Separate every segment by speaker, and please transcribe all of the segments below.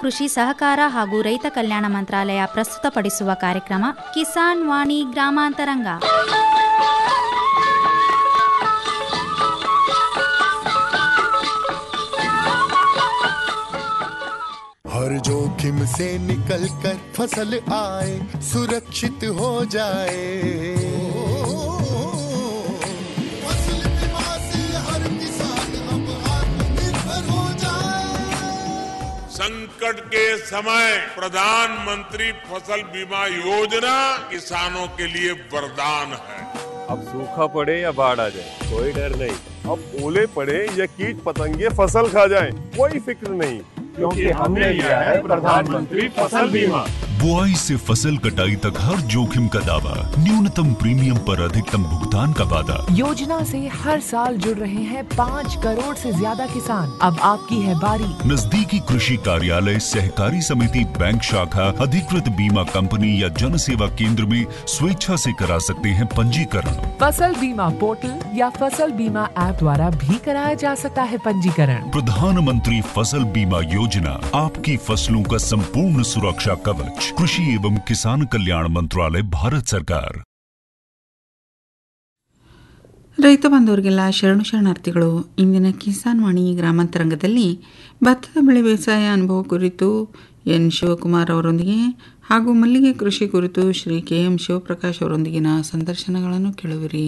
Speaker 1: ಕೃಷಿ ಸಹಕಾರ ಹಾಗೂ ರೈತ ಕಲ್ಯಾಣ ಮಂತ್ರಾಲಯ ಪ್ರಸ್ತುತಪಡಿಸುವ ಕಾರ್ಯಕ್ರಮ ಕಿಸಾನ್ ವಾಣಿ ಗ್ರಾಮಾಂತರಂಗ
Speaker 2: हर जोखिम से निकल कर फसल आए सुरक्षित हो जाए फसल बीमा से हर किसान अब आत्मनिर्भर हो जाए
Speaker 3: संकट के समय प्रधानमंत्री फसल बीमा योजना किसानों के लिए वरदान है
Speaker 4: अब सूखा पड़े या बाढ़ आ जाए कोई डर नहीं अब ओले पड़े या कीट पतंगे फसल खा जाए कोई फिक्र नहीं क्योंकि हमने लिया है प्रधानमंत्री फसल बीमा
Speaker 5: बुआई से फसल कटाई तक हर जोखिम का दावा न्यूनतम प्रीमियम पर अधिकतम भुगतान का वादा
Speaker 6: योजना से हर साल जुड़ रहे हैं पाँच करोड़ से ज्यादा किसान अब आपकी है बारी
Speaker 5: नजदीकी कृषि कार्यालय सहकारी समिति बैंक शाखा अधिकृत बीमा कंपनी या जन सेवा केंद्र में स्वेच्छा से करा सकते हैं पंजीकरण
Speaker 6: फसल बीमा पोर्टल या फसल बीमा ऐप द्वारा भी कराया जा सकता है पंजीकरण
Speaker 5: प्रधानमंत्री फसल बीमा योजना आपकी फसलों का संपूर्ण सुरक्षा कवच कृषि एवं किसान कल्याण मंत्रालय भारत सरकार
Speaker 7: ರೈತ ಬಾಂಧವರಿಗೆಲ್ಲ ಶರಣು ಶರಣಾರ್ಥಿಗಳು ಇಂದಿನ ಕಿಸಾನ್ ವಾಣಿ ಗ್ರಾಮಾಂತರಂಗದಲ್ಲಿ ಭತ್ತದ ಬೆಳೆ ಬೇಸಾಯ ಅನುಭವ ಕುರಿತು ಎನ್ ಶಿವಕುಮಾರ್ ಅವರೊಂದಿಗೆ ಹಾಗೂ ಮಲ್ಲಿಗೆ ಕೃಷಿ ಕುರಿತು ಶ್ರೀ ಕೆ ಎಂ ಶಿವಪ್ರಕಾಶ್ ಅವರೊಂದಿಗಿನ ಸಂದರ್ಶನಗಳನ್ನು ಕೇಳುವಿರಿ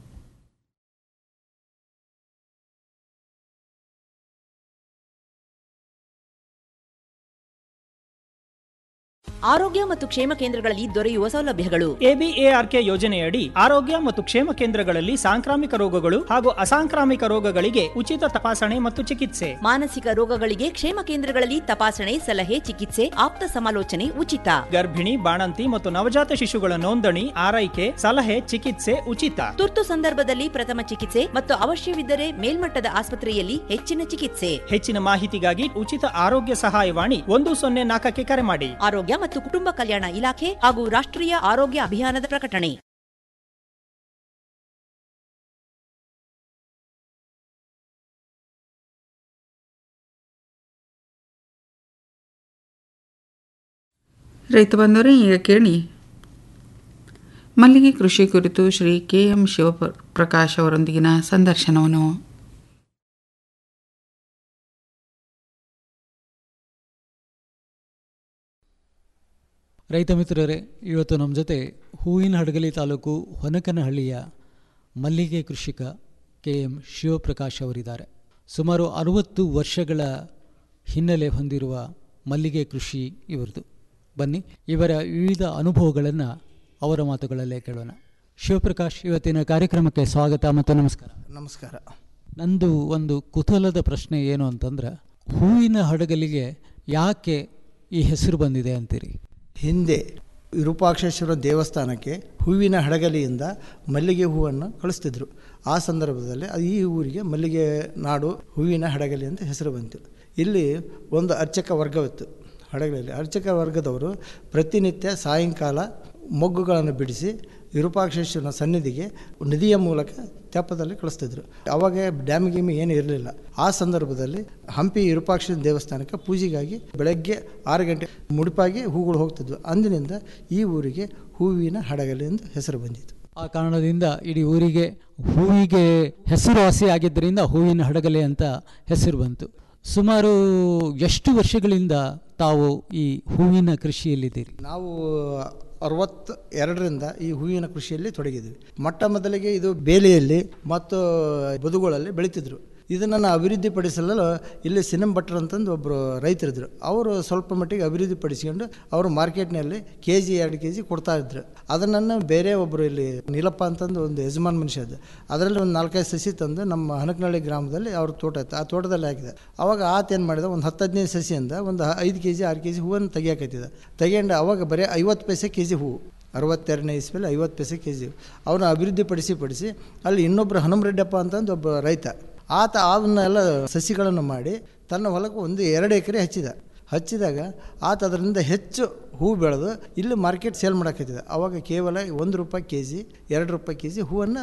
Speaker 8: ಆರೋಗ್ಯ ಮತ್ತು ಕ್ಷೇಮ ಕೇಂದ್ರಗಳಲ್ಲಿ ದೊರೆಯುವ ಸೌಲಭ್ಯಗಳು
Speaker 9: ಎಬಿಎಆರ್ಕೆ ಯೋಜನೆಯಡಿ ಆರೋಗ್ಯ ಮತ್ತು ಕ್ಷೇಮ ಕೇಂದ್ರಗಳಲ್ಲಿ ಸಾಂಕ್ರಾಮಿಕ ರೋಗಗಳು ಹಾಗೂ ಅಸಾಂಕ್ರಾಮಿಕ ರೋಗಗಳಿಗೆ ಉಚಿತ ತಪಾಸಣೆ ಮತ್ತು ಚಿಕಿತ್ಸೆ
Speaker 8: ಮಾನಸಿಕ ರೋಗಗಳಿಗೆ ಕ್ಷೇಮ ಕೇಂದ್ರಗಳಲ್ಲಿ ತಪಾಸಣೆ ಸಲಹೆ ಚಿಕಿತ್ಸೆ ಆಪ್ತ ಸಮಾಲೋಚನೆ ಉಚಿತ
Speaker 9: ಗರ್ಭಿಣಿ ಬಾಣಂತಿ ಮತ್ತು ನವಜಾತ ಶಿಶುಗಳ ನೋಂದಣಿ ಆರೈಕೆ ಸಲಹೆ ಚಿಕಿತ್ಸೆ ಉಚಿತ
Speaker 8: ತುರ್ತು ಸಂದರ್ಭದಲ್ಲಿ ಪ್ರಥಮ ಚಿಕಿತ್ಸೆ ಮತ್ತು ಅವಶ್ಯವಿದ್ದರೆ ಮೇಲ್ಮಟ್ಟದ ಆಸ್ಪತ್ರೆಯಲ್ಲಿ ಹೆಚ್ಚಿನ ಚಿಕಿತ್ಸೆ
Speaker 9: ಹೆಚ್ಚಿನ ಮಾಹಿತಿಗಾಗಿ ಉಚಿತ ಆರೋಗ್ಯ ಸಹಾಯವಾಣಿ ಒಂದು ಸೊನ್ನೆ ನಾಲ್ಕಕ್ಕೆ ಕರೆ ಮಾಡಿ
Speaker 8: ಆರೋಗ್ಯ ಮತ್ತು ಕುಟುಂಬ ಕಲ್ಯಾಣ ಇಲಾಖೆ ಹಾಗೂ ರಾಷ್ಟ್ರೀಯ ಆರೋಗ್ಯ ಅಭಿಯಾನದ ಪ್ರಕಟಣೆ
Speaker 7: ರೈತ ಬಂದವರೇ ಈಗ ಕೇಳಿ ಮಲ್ಲಿಗೆ ಕೃಷಿ ಕುರಿತು ಶ್ರೀ ಕೆ ಎಂ ಶಿವಪ್ರಕಾಶ್ ಅವರೊಂದಿಗಿನ ಸಂದರ್ಶನವನ್ನು
Speaker 10: ರೈತ ಮಿತ್ರರೇ ಇವತ್ತು ನಮ್ಮ ಜೊತೆ ಹೂವಿನ ಹಡಗಲಿ ತಾಲೂಕು ಹೊನಕನಹಳ್ಳಿಯ ಮಲ್ಲಿಗೆ ಕೃಷಿಕ ಕೆ ಎಂ ಶಿವಪ್ರಕಾಶ್ ಅವರಿದ್ದಾರೆ ಸುಮಾರು ಅರುವತ್ತು ವರ್ಷಗಳ ಹಿನ್ನೆಲೆ ಹೊಂದಿರುವ ಮಲ್ಲಿಗೆ ಕೃಷಿ ಇವರದು ಬನ್ನಿ ಇವರ ವಿವಿಧ ಅನುಭವಗಳನ್ನು ಅವರ ಮಾತುಗಳಲ್ಲೇ ಕೇಳೋಣ ಶಿವಪ್ರಕಾಶ್ ಇವತ್ತಿನ ಕಾರ್ಯಕ್ರಮಕ್ಕೆ ಸ್ವಾಗತ ಮತ್ತು ನಮಸ್ಕಾರ
Speaker 11: ನಮಸ್ಕಾರ
Speaker 10: ನಂದು ಒಂದು ಕುತೂಹಲದ ಪ್ರಶ್ನೆ ಏನು ಅಂತಂದ್ರೆ ಹೂವಿನ ಹಡಗಲಿಗೆ ಯಾಕೆ ಈ ಹೆಸರು ಬಂದಿದೆ ಅಂತೀರಿ
Speaker 11: ಹಿಂದೆ ವಿರೂಪಾಕ್ಷೇಶ್ವರ ದೇವಸ್ಥಾನಕ್ಕೆ ಹೂವಿನ ಹಡಗಲಿಯಿಂದ ಮಲ್ಲಿಗೆ ಹೂವನ್ನು ಕಳಿಸ್ತಿದ್ರು ಆ ಸಂದರ್ಭದಲ್ಲಿ ಅದು ಈ ಊರಿಗೆ ಮಲ್ಲಿಗೆ ನಾಡು ಹೂವಿನ ಹಡಗಲಿ ಅಂತ ಹೆಸರು ಬಂತು ಇಲ್ಲಿ ಒಂದು ಅರ್ಚಕ ವರ್ಗವಿತ್ತು ಹಡಗಲಿಯಲ್ಲಿ ಅರ್ಚಕ ವರ್ಗದವರು ಪ್ರತಿನಿತ್ಯ ಸಾಯಂಕಾಲ ಮೊಗ್ಗುಗಳನ್ನು ಬಿಡಿಸಿ ವಿರೂಪಾಕ್ಷೇಶ್ವರನ ಸನ್ನಿಧಿಗೆ ನದಿಯ ಮೂಲಕ ತೆಪ್ಪದಲ್ಲಿ ಕಳಿಸ್ತಿದ್ರು ಅವಾಗ ಡ್ಯಾಮ್ ಗೀಮ್ ಏನು ಇರಲಿಲ್ಲ ಆ ಸಂದರ್ಭದಲ್ಲಿ ಹಂಪಿ ವಿರೂಪಾಕ್ಷ ದೇವಸ್ಥಾನಕ್ಕೆ ಪೂಜೆಗಾಗಿ ಬೆಳಗ್ಗೆ ಆರು ಗಂಟೆ ಮುಡಿಪಾಗಿ ಹೂಗಳು ಹೋಗ್ತಿದ್ವು ಅಂದಿನಿಂದ ಈ ಊರಿಗೆ ಹೂವಿನ ಹಡಗಲಿ ಎಂದು ಹೆಸರು ಬಂದಿತ್ತು
Speaker 10: ಆ ಕಾರಣದಿಂದ ಇಡೀ ಊರಿಗೆ ಹೂವಿಗೆ ಹೆಸರುವಾಸಿ ಆಗಿದ್ದರಿಂದ ಹೂವಿನ ಹಡಗಲೆ ಅಂತ ಹೆಸರು ಬಂತು ಸುಮಾರು ಎಷ್ಟು ವರ್ಷಗಳಿಂದ ತಾವು ಈ ಹೂವಿನ ಕೃಷಿಯಲ್ಲಿದ್ದೀರಿ
Speaker 11: ನಾವು ಅರವತ್ತು ಎರಡರಿಂದ ಈ ಹೂವಿನ ಕೃಷಿಯಲ್ಲಿ ತೊಡಗಿದ್ವಿ ಮೊಟ್ಟ ಮೊದಲಿಗೆ ಇದು ಬೇಲಿಯಲ್ಲಿ ಮತ್ತು ಬದುಗಳಲ್ಲಿ ಬೆಳೀತಿದ್ರು ಇದನ್ನು ಅಭಿವೃದ್ಧಿಪಡಿಸಲು ಇಲ್ಲಿ ಸಿನಿಮ್ ಭಟ್ರು ಅಂತಂದು ಒಬ್ಬರು ರೈತರಿದ್ರು ಅವರು ಸ್ವಲ್ಪ ಮಟ್ಟಿಗೆ ಅಭಿವೃದ್ಧಿಪಡಿಸ್ಕೊಂಡು ಅವರು ಮಾರ್ಕೆಟ್ನಲ್ಲಿ ಕೆ ಜಿ ಎರಡು ಕೆ ಜಿ ಕೊಡ್ತಾ ಇದ್ರು ಅದನ್ನು ಬೇರೆ ಒಬ್ಬರು ಇಲ್ಲಿ ನೀಲಪ್ಪ ಅಂತಂದು ಒಂದು ಯಜಮಾನ್ ಮನುಷ್ಯ ಅದು ಅದರಲ್ಲಿ ಒಂದು ನಾಲ್ಕೈದು ಸಸಿ ತಂದು ನಮ್ಮ ಹನಕನಹಳ್ಳಿ ಗ್ರಾಮದಲ್ಲಿ ಅವ್ರ ತೋಟ ಇತ್ತು ಆ ತೋಟದಲ್ಲಿ ಹಾಕಿದೆ ಅವಾಗ ಆತ ಏನು ಮಾಡಿದ ಒಂದು ಹತ್ತು ಹದಿನೈದು ಸಸಿಯಿಂದ ಒಂದು ಐದು ಕೆ ಜಿ ಆರು ಕೆ ಜಿ ಹೂವನ್ನು ತೆಗಿಯಾಕೈತಿದೆ ತೆಗೊಂಡು ಅವಾಗ ಬರೀ ಐವತ್ತು ಪೈಸೆ ಕೆ ಜಿ ಹೂವು ಅರವತ್ತೆರಡನೇ ಇಸ್ವಿಯಲ್ಲಿ ಐವತ್ತು ಪೈಸೆ ಕೆ ಜಿ ಅವನ್ನ ಅಭಿವೃದ್ಧಿಪಡಿಸಿ ಪಡಿಸಿ ಅಲ್ಲಿ ಇನ್ನೊಬ್ಬರು ಹನುಮರೆಡ್ಡಪ್ಪ ಅಂತಂದು ಒಬ್ಬ ರೈತ ಆತ ಅವನ್ನೆಲ್ಲ ಸಸಿಗಳನ್ನು ಮಾಡಿ ತನ್ನ ಹೊಲಕ್ಕೆ ಒಂದು ಎರಡು ಎಕರೆ ಹಚ್ಚಿದ ಹಚ್ಚಿದಾಗ ಆತ ಅದರಿಂದ ಹೆಚ್ಚು ಹೂ ಬೆಳೆದು ಇಲ್ಲಿ ಮಾರ್ಕೆಟ್ ಸೇಲ್ ಮಾಡೋಕತ್ತಿದೆ ಅವಾಗ ಕೇವಲ ಒಂದು ರೂಪಾಯಿ ಕೆ ಜಿ ಎರಡು ರೂಪಾಯಿ ಕೆ ಜಿ ಹೂವನ್ನು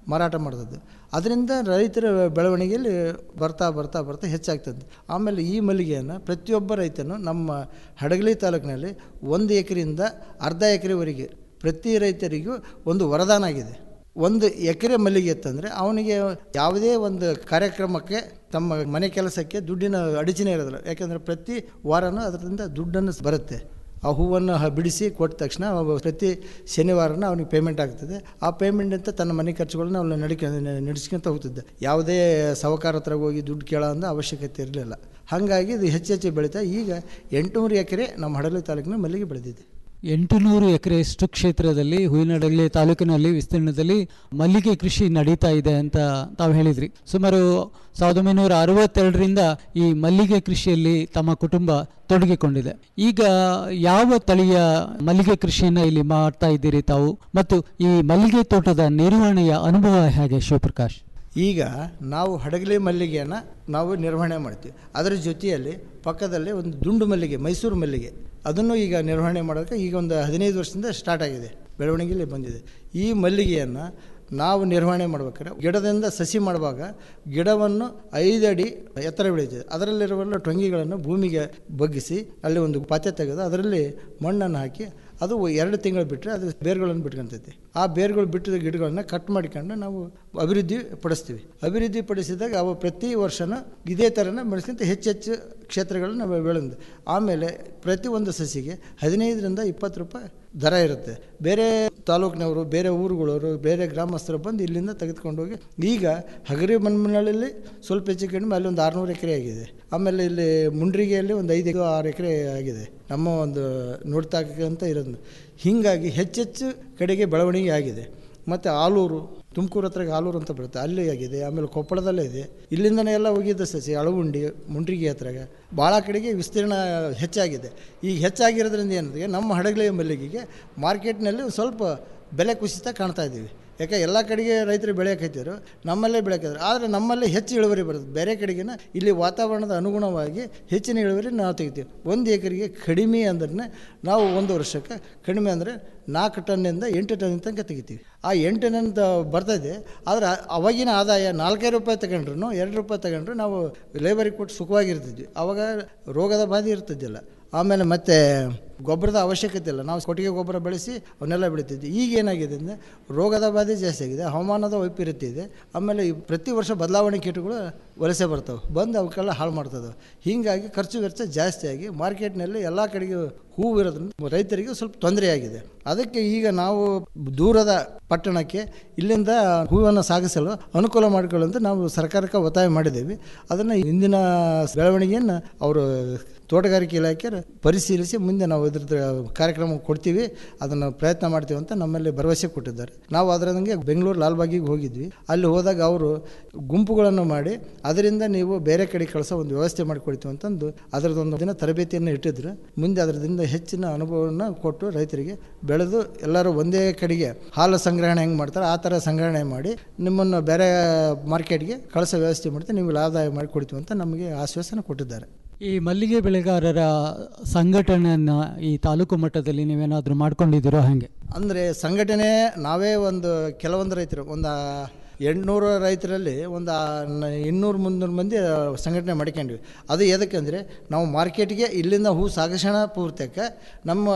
Speaker 11: ಮಾರಾಟ ಮಾಡೋದು ಅದರಿಂದ ರೈತರ ಬೆಳವಣಿಗೆಯಲ್ಲಿ ಬರ್ತಾ ಬರ್ತಾ ಬರ್ತಾ ಹೆಚ್ಚಾಗ್ತದೆ ಆಮೇಲೆ ಈ ಮಲ್ಲಿಗೆಯನ್ನು ಪ್ರತಿಯೊಬ್ಬ ರೈತನು ನಮ್ಮ ಹಡಗಲಿ ತಾಲೂಕಿನಲ್ಲಿ ಒಂದು ಎಕರೆಯಿಂದ ಅರ್ಧ ಎಕರೆವರೆಗೆ ಪ್ರತಿ ರೈತರಿಗೂ ಒಂದು ವರದಾನ ಆಗಿದೆ ಒಂದು ಎಕರೆ ಮಲ್ಲಿಗೆ ಇತ್ತಂದರೆ ಅವನಿಗೆ ಯಾವುದೇ ಒಂದು ಕಾರ್ಯಕ್ರಮಕ್ಕೆ ತಮ್ಮ ಮನೆ ಕೆಲಸಕ್ಕೆ ದುಡ್ಡಿನ ಅಡಚಣೆ ಇರೋದಿಲ್ಲ ಯಾಕೆಂದರೆ ಪ್ರತಿ ವಾರನೂ ಅದರಿಂದ ದುಡ್ಡನ್ನು ಬರುತ್ತೆ ಆ ಹೂವನ್ನು ಹ- ಬಿಡಿಸಿ ಕೊಟ್ಟ ತಕ್ಷಣ ಅವ ಪ್ರತಿ ಶನಿವಾರನ ಅವನಿಗೆ ಪೇಮೆಂಟ್ ಆಗ್ತದೆ ಆ ಪೇಮೆಂಟ್ ಅಂತ ತನ್ನ ಮನೆ ಖರ್ಚುಗಳನ್ನ ಅವನು ನಡಿಕ ನಡೆಸ್ಕೊಂತ ಹೋಗ್ತಿದ್ದೆ ಯಾವುದೇ ಸಾಹುಕಾರ ಹತ್ರ ಹೋಗಿ ದುಡ್ಡು ಕೇಳೋ ಅನ್ನೋ ಅವಶ್ಯಕತೆ ಇರಲಿಲ್ಲ ಹಾಗಾಗಿ ಇದು ಹೆಚ್ಚು ಹೆಚ್ಚು ಬೆಳೀತಾ ಈಗ ಎಂಟುನೂರು ಎಕರೆ ನಮ್ಮ ಹಡಗಲಿ ತಾಲೂಕಿನ ಮಲ್ಲಿಗೆ ಬೆಳೆದಿದೆ
Speaker 10: ಎಂಟುನೂರು ಎಕರೆಯಷ್ಟು ಕ್ಷೇತ್ರದಲ್ಲಿ ಹೂವಿನಡಗಲಿ ತಾಲೂಕಿನಲ್ಲಿ ವಿಸ್ತೀರ್ಣದಲ್ಲಿ ಮಲ್ಲಿಗೆ ಕೃಷಿ ನಡೀತಾ ಇದೆ ಅಂತ ತಾವು ಹೇಳಿದ್ರಿ ಸುಮಾರು ಸಾವಿರದ ಒಂಬೈನೂರ ಅರವತ್ತೆರಡರಿಂದ ಈ ಮಲ್ಲಿಗೆ ಕೃಷಿಯಲ್ಲಿ ತಮ್ಮ ಕುಟುಂಬ ತೊಡಗಿಕೊಂಡಿದೆ ಈಗ ಯಾವ ತಳಿಯ ಮಲ್ಲಿಗೆ ಕೃಷಿಯನ್ನ ಇಲ್ಲಿ ಮಾಡ್ತಾ ಇದ್ದೀರಿ ತಾವು ಮತ್ತು ಈ ಮಲ್ಲಿಗೆ ತೋಟದ ನಿರ್ವಹಣೆಯ ಅನುಭವ ಹೇಗೆ ಶಿವಪ್ರಕಾಶ್
Speaker 11: ಈಗ ನಾವು ಹಡಗಲಿ ಮಲ್ಲಿಗೆಯನ್ನು ನಾವು ನಿರ್ವಹಣೆ ಮಾಡ್ತೀವಿ ಅದರ ಜೊತೆಯಲ್ಲಿ ಪಕ್ಕದಲ್ಲಿ ಒಂದು ದುಂಡು ಮಲ್ಲಿಗೆ ಮೈಸೂರು ಮಲ್ಲಿಗೆ ಅದನ್ನು ಈಗ ನಿರ್ವಹಣೆ ಮಾಡೋಕ್ಕೆ ಈಗ ಒಂದು ಹದಿನೈದು ವರ್ಷದಿಂದ ಸ್ಟಾರ್ಟ್ ಆಗಿದೆ ಬೆಳವಣಿಗೆಯಲ್ಲಿ ಬಂದಿದೆ ಈ ಮಲ್ಲಿಗೆಯನ್ನು ನಾವು ನಿರ್ವಹಣೆ ಮಾಡ್ಬೇಕಾದ್ರೆ ಗಿಡದಿಂದ ಸಸಿ ಮಾಡುವಾಗ ಗಿಡವನ್ನು ಐದು ಅಡಿ ಎತ್ತರ ಬೆಳೀತದೆ ಅದರಲ್ಲಿರುವ ಟೊಂಗಿಗಳನ್ನು ಭೂಮಿಗೆ ಬಗ್ಗಿಸಿ ಅಲ್ಲಿ ಒಂದು ಪಾತ್ರೆ ತೆಗೆದು ಅದರಲ್ಲಿ ಮಣ್ಣನ್ನು ಹಾಕಿ ಅದು ಎರಡು ತಿಂಗಳು ಬಿಟ್ಟರೆ ಅದು ಬೇರುಗಳನ್ನು ಬಿಟ್ಕೊಂತೈತಿ ಆ ಬೇರುಗಳು ಬಿಟ್ಟಿದ ಗಿಡಗಳನ್ನ ಕಟ್ ಮಾಡಿಕೊಂಡು ನಾವು ಅಭಿವೃದ್ಧಿ ಪಡಿಸ್ತೀವಿ ಅಭಿವೃದ್ಧಿ ಪಡಿಸಿದಾಗ ಅವು ಪ್ರತಿ ವರ್ಷನೂ ಇದೇ ಥರನ ಬೆಳೆಸ್ಕೊಂತ ಹೆಚ್ಚೆಚ್ಚು ಕ್ಷೇತ್ರಗಳನ್ನ ನಾವು ಬೆಳೆದು ಆಮೇಲೆ ಪ್ರತಿ ಒಂದು ಸಸಿಗೆ ಹದಿನೈದರಿಂದ ಇಪ್ಪತ್ತು ರೂಪಾಯಿ ದರ ಇರುತ್ತೆ ಬೇರೆ ತಾಲೂಕಿನವರು ಬೇರೆ ಊರುಗಳವರು ಬೇರೆ ಗ್ರಾಮಸ್ಥರು ಬಂದು ಇಲ್ಲಿಂದ ತೆಗೆದುಕೊಂಡು ಹೋಗಿ ಈಗ ಹಗರಿ ಮಣ್ಣಲ್ಲಿ ಸ್ವಲ್ಪ ಹೆಚ್ಚು ಕಡಿಮೆ ಅಲ್ಲಿ ಒಂದು ಆರುನೂರು ಎಕರೆ ಆಗಿದೆ ಆಮೇಲೆ ಇಲ್ಲಿ ಮುಂಡ್ರಿಗೆಯಲ್ಲಿ ಒಂದು ಐದು ಆರು ಎಕರೆ ಆಗಿದೆ ನಮ್ಮ ಒಂದು ನೋಡ್ತಾಕಂತ ಇರೋದು ಹೀಗಾಗಿ ಹೆಚ್ಚೆಚ್ಚು ಕಡೆಗೆ ಬೆಳವಣಿಗೆ ಆಗಿದೆ ಮತ್ತು ಆಲೂರು ತುಮಕೂರು ಹತ್ರ ಆಲೂರು ಅಂತ ಬರುತ್ತೆ ಅಲ್ಲಿ ಆಗಿದೆ ಆಮೇಲೆ ಕೊಪ್ಪಳದಲ್ಲೇ ಇದೆ ಇಲ್ಲಿಂದನೇ ಎಲ್ಲ ಹೋಗಿದ್ದ ಸಸಿ ಅಳವುಂಡಿ ಮುಂಡ್ರಿಗಿ ಹತ್ರಗ ಭಾಳ ಕಡೆಗೆ ವಿಸ್ತೀರ್ಣ ಹೆಚ್ಚಾಗಿದೆ ಈಗ ಹೆಚ್ಚಾಗಿರೋದ್ರಿಂದ ಏನಿದೆ ನಮ್ಮ ಹಡಗಲಿ ಮಲ್ಲಿಗೆಗೆ ಮಾರ್ಕೆಟ್ನಲ್ಲಿ ಒಂದು ಸ್ವಲ್ಪ ಬೆಲೆ ಕುಸಿತ ಕಾಣ್ತಾ ಇದ್ದೀವಿ ಯಾಕೆ ಎಲ್ಲ ಕಡೆಗೆ ರೈತರು ಬೆಳೆಯಕೈತಿದ್ರು ನಮ್ಮಲ್ಲೇ ಬೆಳೆಯಕೈದ್ರು ಆದರೆ ನಮ್ಮಲ್ಲಿ ಹೆಚ್ಚು ಇಳುವರಿ ಬರುತ್ತೆ ಬೇರೆ ಕಡೆಗಿನ ಇಲ್ಲಿ ವಾತಾವರಣದ ಅನುಗುಣವಾಗಿ ಹೆಚ್ಚಿನ ಇಳುವರಿ ನಾವು ತೆಗಿತೀವಿ ಒಂದು ಎಕರೆಗೆ ಕಡಿಮೆ ಅಂದ್ರೆ ನಾವು ಒಂದು ವರ್ಷಕ್ಕೆ ಕಡಿಮೆ ಅಂದರೆ ನಾಲ್ಕು ಟನ್ನಿಂದ ಎಂಟು ಟನ್ ತನಕ ತೆಗಿತೀವಿ ಆ ಎಂಟು ಟನ್ ಬರ್ತದೆ ಆದರೆ ಅವಾಗಿನ ಆದಾಯ ನಾಲ್ಕೈದು ರೂಪಾಯಿ ತಗೊಂಡ್ರು ಎರಡು ರೂಪಾಯಿ ತಗೊಂಡ್ರು ನಾವು ಲೇಬರಿಗೆ ಕೊಟ್ಟು ಸುಖವಾಗಿರ್ತಿದ್ವಿ ಆವಾಗ ರೋಗದ ಬಾಧೆ ಇರ್ತಿದ್ದಿಲ್ಲ ಆಮೇಲೆ ಮತ್ತೆ ಗೊಬ್ಬರದ ಅವಶ್ಯಕತೆ ಇಲ್ಲ ನಾವು ಕೊಟ್ಟಿಗೆ ಗೊಬ್ಬರ ಬೆಳೆಸಿ ಅವನ್ನೆಲ್ಲ ಬೆಳಿತಿದ್ವಿ ಈಗ ಏನಾಗಿದೆ ಅಂದರೆ ರೋಗದ ಬಾಧೆ ಜಾಸ್ತಿ ಆಗಿದೆ ಹವಾಮಾನದ ವೈಪರೀತ್ಯ ಇದೆ ಆಮೇಲೆ ಈ ಪ್ರತಿ ವರ್ಷ ಬದಲಾವಣೆ ಕೀಟಗಳು ವಲಸೆ ಬರ್ತವೆ ಬಂದು ಅವಕ್ಕೆಲ್ಲ ಹಾಳು ಮಾಡ್ತದೆ ಹೀಗಾಗಿ ಖರ್ಚು ವೆಚ್ಚ ಜಾಸ್ತಿ ಆಗಿ ಮಾರ್ಕೆಟ್ನಲ್ಲಿ ಎಲ್ಲ ಕಡೆಗೆ ಹೂವು ಇರೋದ್ರಿಂದ ರೈತರಿಗೆ ಸ್ವಲ್ಪ ತೊಂದರೆ ಆಗಿದೆ ಅದಕ್ಕೆ ಈಗ ನಾವು ದೂರದ ಪಟ್ಟಣಕ್ಕೆ ಇಲ್ಲಿಂದ ಹೂವನ್ನು ಸಾಗಿಸಲು ಅನುಕೂಲ ಮಾಡಿಕೊಳ್ಳುವಂತೆ ನಾವು ಸರ್ಕಾರಕ್ಕೆ ಒತ್ತಾಯ ಮಾಡಿದ್ದೇವೆ ಅದನ್ನು ಇಂದಿನ ಬೆಳವಣಿಗೆಯನ್ನು ಅವರು ತೋಟಗಾರಿಕೆ ಇಲಾಖೆ ಪರಿಶೀಲಿಸಿ ಮುಂದೆ ನಾವು ಇದ್ರದ್ದು ಕಾರ್ಯಕ್ರಮ ಕೊಡ್ತೀವಿ ಅದನ್ನು ಪ್ರಯತ್ನ ಮಾಡ್ತೀವಿ ಅಂತ ನಮ್ಮಲ್ಲಿ ಭರವಸೆ ಕೊಟ್ಟಿದ್ದಾರೆ ನಾವು ಅದರಂಗೆ ಬೆಂಗಳೂರು ಲಾಲ್ಬಾಗಿಗೆ ಹೋಗಿದ್ವಿ ಅಲ್ಲಿ ಹೋದಾಗ ಅವರು ಗುಂಪುಗಳನ್ನು ಮಾಡಿ ಅದರಿಂದ ನೀವು ಬೇರೆ ಕಡೆ ಕಳಿಸೋ ಒಂದು ವ್ಯವಸ್ಥೆ ಮಾಡಿಕೊಡ್ತೀವಿ ಅಂತಂದು ಅದರದೊಂದು ದಿನ ತರಬೇತಿಯನ್ನು ಇಟ್ಟಿದ್ರು ಮುಂದೆ ಅದರದಿಂದ ಹೆಚ್ಚಿನ ಅನುಭವವನ್ನು ಕೊಟ್ಟು ರೈತರಿಗೆ ಬೆಳೆದು ಎಲ್ಲರೂ ಒಂದೇ ಕಡೆಗೆ ಹಾಲು ಸಂಗ್ರಹಣೆ ಹೆಂಗೆ ಮಾಡ್ತಾರೆ ಆ ಥರ ಸಂಗ್ರಹಣೆ ಮಾಡಿ ನಿಮ್ಮನ್ನು ಬೇರೆ ಮಾರ್ಕೆಟ್ಗೆ ಕಳಿಸೋ ವ್ಯವಸ್ಥೆ ಮಾಡ್ತೀವಿ ನೀವು ಆದಾಯ ಮಾಡಿ ಕೊಡ್ತೀವಿ ಅಂತ ನಮಗೆ ಆಶ್ವಾಸನೆ ಕೊಟ್ಟಿದ್ದಾರೆ
Speaker 10: ಈ ಮಲ್ಲಿಗೆ ಬೆಳೆಗಾರರ ಸಂಘಟನೆಯನ್ನು ಈ ತಾಲೂಕು ಮಟ್ಟದಲ್ಲಿ ನೀವೇನಾದರೂ ಮಾಡ್ಕೊಂಡಿದ್ದೀರೋ ಹಾಗೆ
Speaker 11: ಅಂದರೆ ಸಂಘಟನೆ ನಾವೇ ಒಂದು ಕೆಲವೊಂದು ರೈತರು ಒಂದು ಎಂಟುನೂರು ರೈತರಲ್ಲಿ ಒಂದು ಇನ್ನೂರು ಮುನ್ನೂರು ಮಂದಿ ಸಂಘಟನೆ ಮಾಡ್ಕೊಂಡ್ವಿ ಅದು ಎದಕ್ಕಂದರೆ ನಾವು ಮಾರ್ಕೆಟ್ಗೆ ಇಲ್ಲಿಂದ ಹೂ ಸಾಗಿಸೋಣ ಪೂರ್ತಕ್ಕೆ ನಮ್ಮ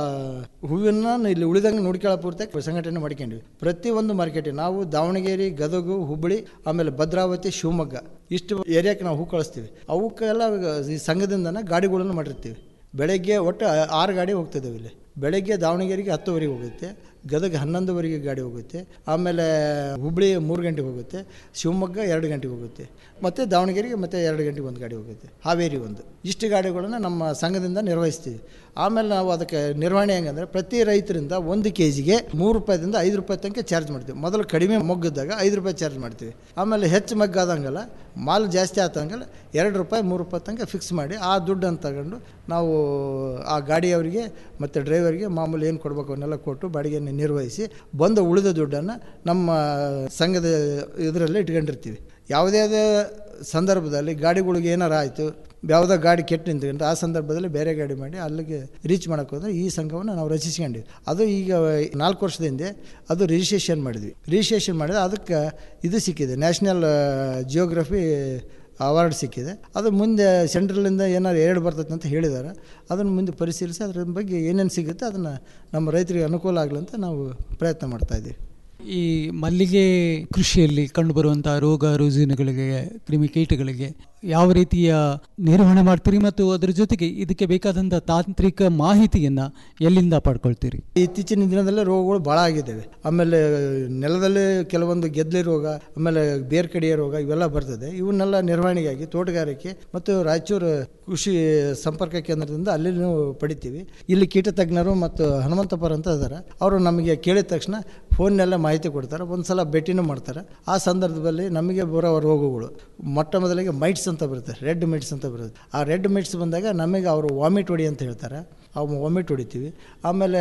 Speaker 11: ಹೂವನ್ನು ಇಲ್ಲಿ ಉಳಿದಂಗೆ ನೋಡ್ಕೊಳ್ಳೋ ಪೂರ್ತಕ್ಕೆ ಸಂಘಟನೆ ಮಾಡ್ಕೊಂಡ್ವಿ ಪ್ರತಿಯೊಂದು ಮಾರ್ಕೆಟಿಗೆ ನಾವು ದಾವಣಗೆರೆ ಗದಗು ಹುಬ್ಬಳ್ಳಿ ಆಮೇಲೆ ಭದ್ರಾವತಿ ಶಿವಮೊಗ್ಗ ಇಷ್ಟು ಏರಿಯಾಕ್ಕೆ ನಾವು ಹೂ ಕಳಿಸ್ತೀವಿ ಅವಕ್ಕೆಲ್ಲ ಈ ಸಂಘದಿಂದನೇ ಗಾಡಿಗಳನ್ನು ಮಾಡಿರ್ತೀವಿ ಬೆಳಗ್ಗೆ ಒಟ್ಟು ಆರು ಗಾಡಿ ಹೋಗ್ತಿದ್ದಾವೆ ಇಲ್ಲಿ ಬೆಳಗ್ಗೆ ದಾವಣಗೆರೆಗೆ ಹತ್ತುವರೆಗೆ ಹೋಗುತ್ತೆ ಗದಗ ಹನ್ನೊಂದುವರೆಗೆ ಗಾಡಿ ಹೋಗುತ್ತೆ ಆಮೇಲೆ ಹುಬ್ಬಳ್ಳಿ ಮೂರು ಗಂಟೆಗೆ ಹೋಗುತ್ತೆ ಶಿವಮೊಗ್ಗ ಎರಡು ಗಂಟೆಗೆ ಹೋಗುತ್ತೆ ಮತ್ತು ದಾವಣಗೆರೆಗೆ ಮತ್ತೆ ಎರಡು ಗಂಟೆಗೆ ಒಂದು ಗಾಡಿ ಹೋಗುತ್ತೆ ಹಾವೇರಿ ಒಂದು ಇಷ್ಟು ಗಾಡಿಗಳನ್ನು ನಮ್ಮ ಸಂಘದಿಂದ ನಿರ್ವಹಿಸ್ತೀವಿ ಆಮೇಲೆ ನಾವು ಅದಕ್ಕೆ ನಿರ್ವಹಣೆ ಹೆಂಗಂದರೆ ಪ್ರತಿ ರೈತರಿಂದ ಒಂದು ಕೆ ಜಿಗೆ ಮೂರು ರೂಪಾಯಿದಿಂದ ಐದು ರೂಪಾಯಿ ತನಕ ಚಾರ್ಜ್ ಮಾಡ್ತೀವಿ ಮೊದಲು ಕಡಿಮೆ ಮೊಗ್ಗಿದ್ದಾಗ ಐದು ರೂಪಾಯಿ ಚಾರ್ಜ್ ಮಾಡ್ತೀವಿ ಆಮೇಲೆ ಹೆಚ್ಚು ಮಗ್ಗಾದಂಗೆಲ್ಲ ಮಾಲ್ ಜಾಸ್ತಿ ಆತಂಗೆಲ್ಲ ಎರಡು ರೂಪಾಯಿ ಮೂರು ರೂಪಾಯಿ ತನಕ ಫಿಕ್ಸ್ ಮಾಡಿ ಆ ದುಡ್ಡನ್ನು ತಗೊಂಡು ನಾವು ಆ ಗಾಡಿಯವರಿಗೆ ಮತ್ತು ಡ್ರೈವರ್ಗೆ ಮಾಮೂಲಿ ಏನು ಕೊಡಬೇಕು ಅವನ್ನೆಲ್ಲ ಕೊಟ್ಟು ಬಾಡಿಗೆಯನ್ನು ನಿರ್ವಹಿಸಿ ಬಂದ ಉಳಿದ ದುಡ್ಡನ್ನು ನಮ್ಮ ಸಂಘದ ಇದರಲ್ಲೇ ಇಟ್ಕೊಂಡಿರ್ತೀವಿ ಯಾವುದೇ ಸಂದರ್ಭದಲ್ಲಿ ಗಾಡಿಗಳಿಗೆ ಏನಾರು ಆಯಿತು ಯಾವುದೋ ಗಾಡಿ ಕೆಟ್ಟು ನಿಂತ್ಕೊಂಡ್ರೆ ಆ ಸಂದರ್ಭದಲ್ಲಿ ಬೇರೆ ಗಾಡಿ ಮಾಡಿ ಅಲ್ಲಿಗೆ ರೀಚ್ ಮಾಡೋಕೆ ಹೋದ್ರೆ ಈ ಸಂಘವನ್ನು ನಾವು ರಚಿಸ್ಕೊಂಡಿವಿ ಅದು ಈಗ ನಾಲ್ಕು ವರ್ಷದ ಹಿಂದೆ ಅದು ರಿಜಿಸ್ಟ್ರೇಷನ್ ಮಾಡಿದ್ವಿ ರಿಜಿಸ್ಟ್ರೇಷನ್ ಮಾಡಿದ್ರೆ ಅದಕ್ಕೆ ಇದು ಸಿಕ್ಕಿದೆ ನ್ಯಾಷನಲ್ ಜಿಯೋಗ್ರಫಿ ಅವಾರ್ಡ್ ಸಿಕ್ಕಿದೆ ಅದು ಮುಂದೆ ಸೆಂಟ್ರಲಿಂದ ಏನಾದ್ರು ಎರಡು ಬರ್ತೈತೆ ಅಂತ ಹೇಳಿದ್ದಾರೆ ಅದನ್ನು ಮುಂದೆ ಪರಿಶೀಲಿಸಿ ಅದ್ರ ಬಗ್ಗೆ ಏನೇನು ಸಿಗುತ್ತೆ ಅದನ್ನು ನಮ್ಮ ರೈತರಿಗೆ ಅನುಕೂಲ ಆಗಲಿ ಅಂತ ನಾವು ಪ್ರಯತ್ನ ಮಾಡ್ತಾಯಿದ್ದೀವಿ
Speaker 10: ಈ ಮಲ್ಲಿಗೆ ಕೃಷಿಯಲ್ಲಿ ಕಂಡುಬರುವಂಥ ರೋಗ ರುಜಿನಗಳಿಗೆ ಕ್ರಿಮಿಕೀಟಗಳಿಗೆ ಯಾವ ರೀತಿಯ ನಿರ್ವಹಣೆ ಮಾಡ್ತೀರಿ ಮತ್ತು ಅದರ ಜೊತೆಗೆ ಇದಕ್ಕೆ ಬೇಕಾದಂಥ ತಾಂತ್ರಿಕ ಮಾಹಿತಿಯನ್ನು ಎಲ್ಲಿಂದ ಪಡ್ಕೊಳ್ತೀರಿ
Speaker 11: ಇತ್ತೀಚಿನ ದಿನದಲ್ಲಿ ರೋಗಗಳು ಭಾಳ ಆಗಿದ್ದಾವೆ ಆಮೇಲೆ ನೆಲದಲ್ಲಿ ಕೆಲವೊಂದು ಗೆದ್ಲೆ ರೋಗ ಆಮೇಲೆ ಬೇರ್ ಕಡಿಯ ರೋಗ ಇವೆಲ್ಲ ಬರ್ತದೆ ಇವನ್ನೆಲ್ಲ ನಿರ್ವಹಣೆಗಾಗಿ ತೋಟಗಾರಿಕೆ ಮತ್ತು ರಾಯಚೂರು ಕೃಷಿ ಸಂಪರ್ಕ ಕೇಂದ್ರದಿಂದ ಅಲ್ಲಿ ನಾವು ಪಡಿತೀವಿ ಇಲ್ಲಿ ಕೀಟ ತಜ್ಞರು ಮತ್ತು ಹನುಮಂತಪುರ ಅಂತ ಇದ್ದಾರೆ ಅವರು ನಮಗೆ ಕೇಳಿದ ತಕ್ಷಣ ಫೋನ್ನೆಲ್ಲ ಮಾಹಿತಿ ಕೊಡ್ತಾರೆ ಒಂದು ಸಲ ಭೇಟಿನೂ ಮಾಡ್ತಾರೆ ಆ ಸಂದರ್ಭದಲ್ಲಿ ನಮಗೆ ಬರೋ ರೋಗಗಳು ಮೊಟ್ಟ ಮೊದಲಿಗೆ ಮೈಟ್ಸ್ ಅಂತ ಬರುತ್ತೆ ರೆಡ್ ಮೈಟ್ಸ್ ಅಂತ ಬರುತ್ತೆ ಆ ರೆಡ್ ಮೈಟ್ಸ್ ಬಂದಾಗ ನಮಗೆ ಅವರು ವಾಮಿಟ್ ಹೊಡಿ ಅಂತ ಹೇಳ್ತಾರೆ ಅವು ವಾಮಿಟ್ ಹೊಡಿತೀವಿ ಆಮೇಲೆ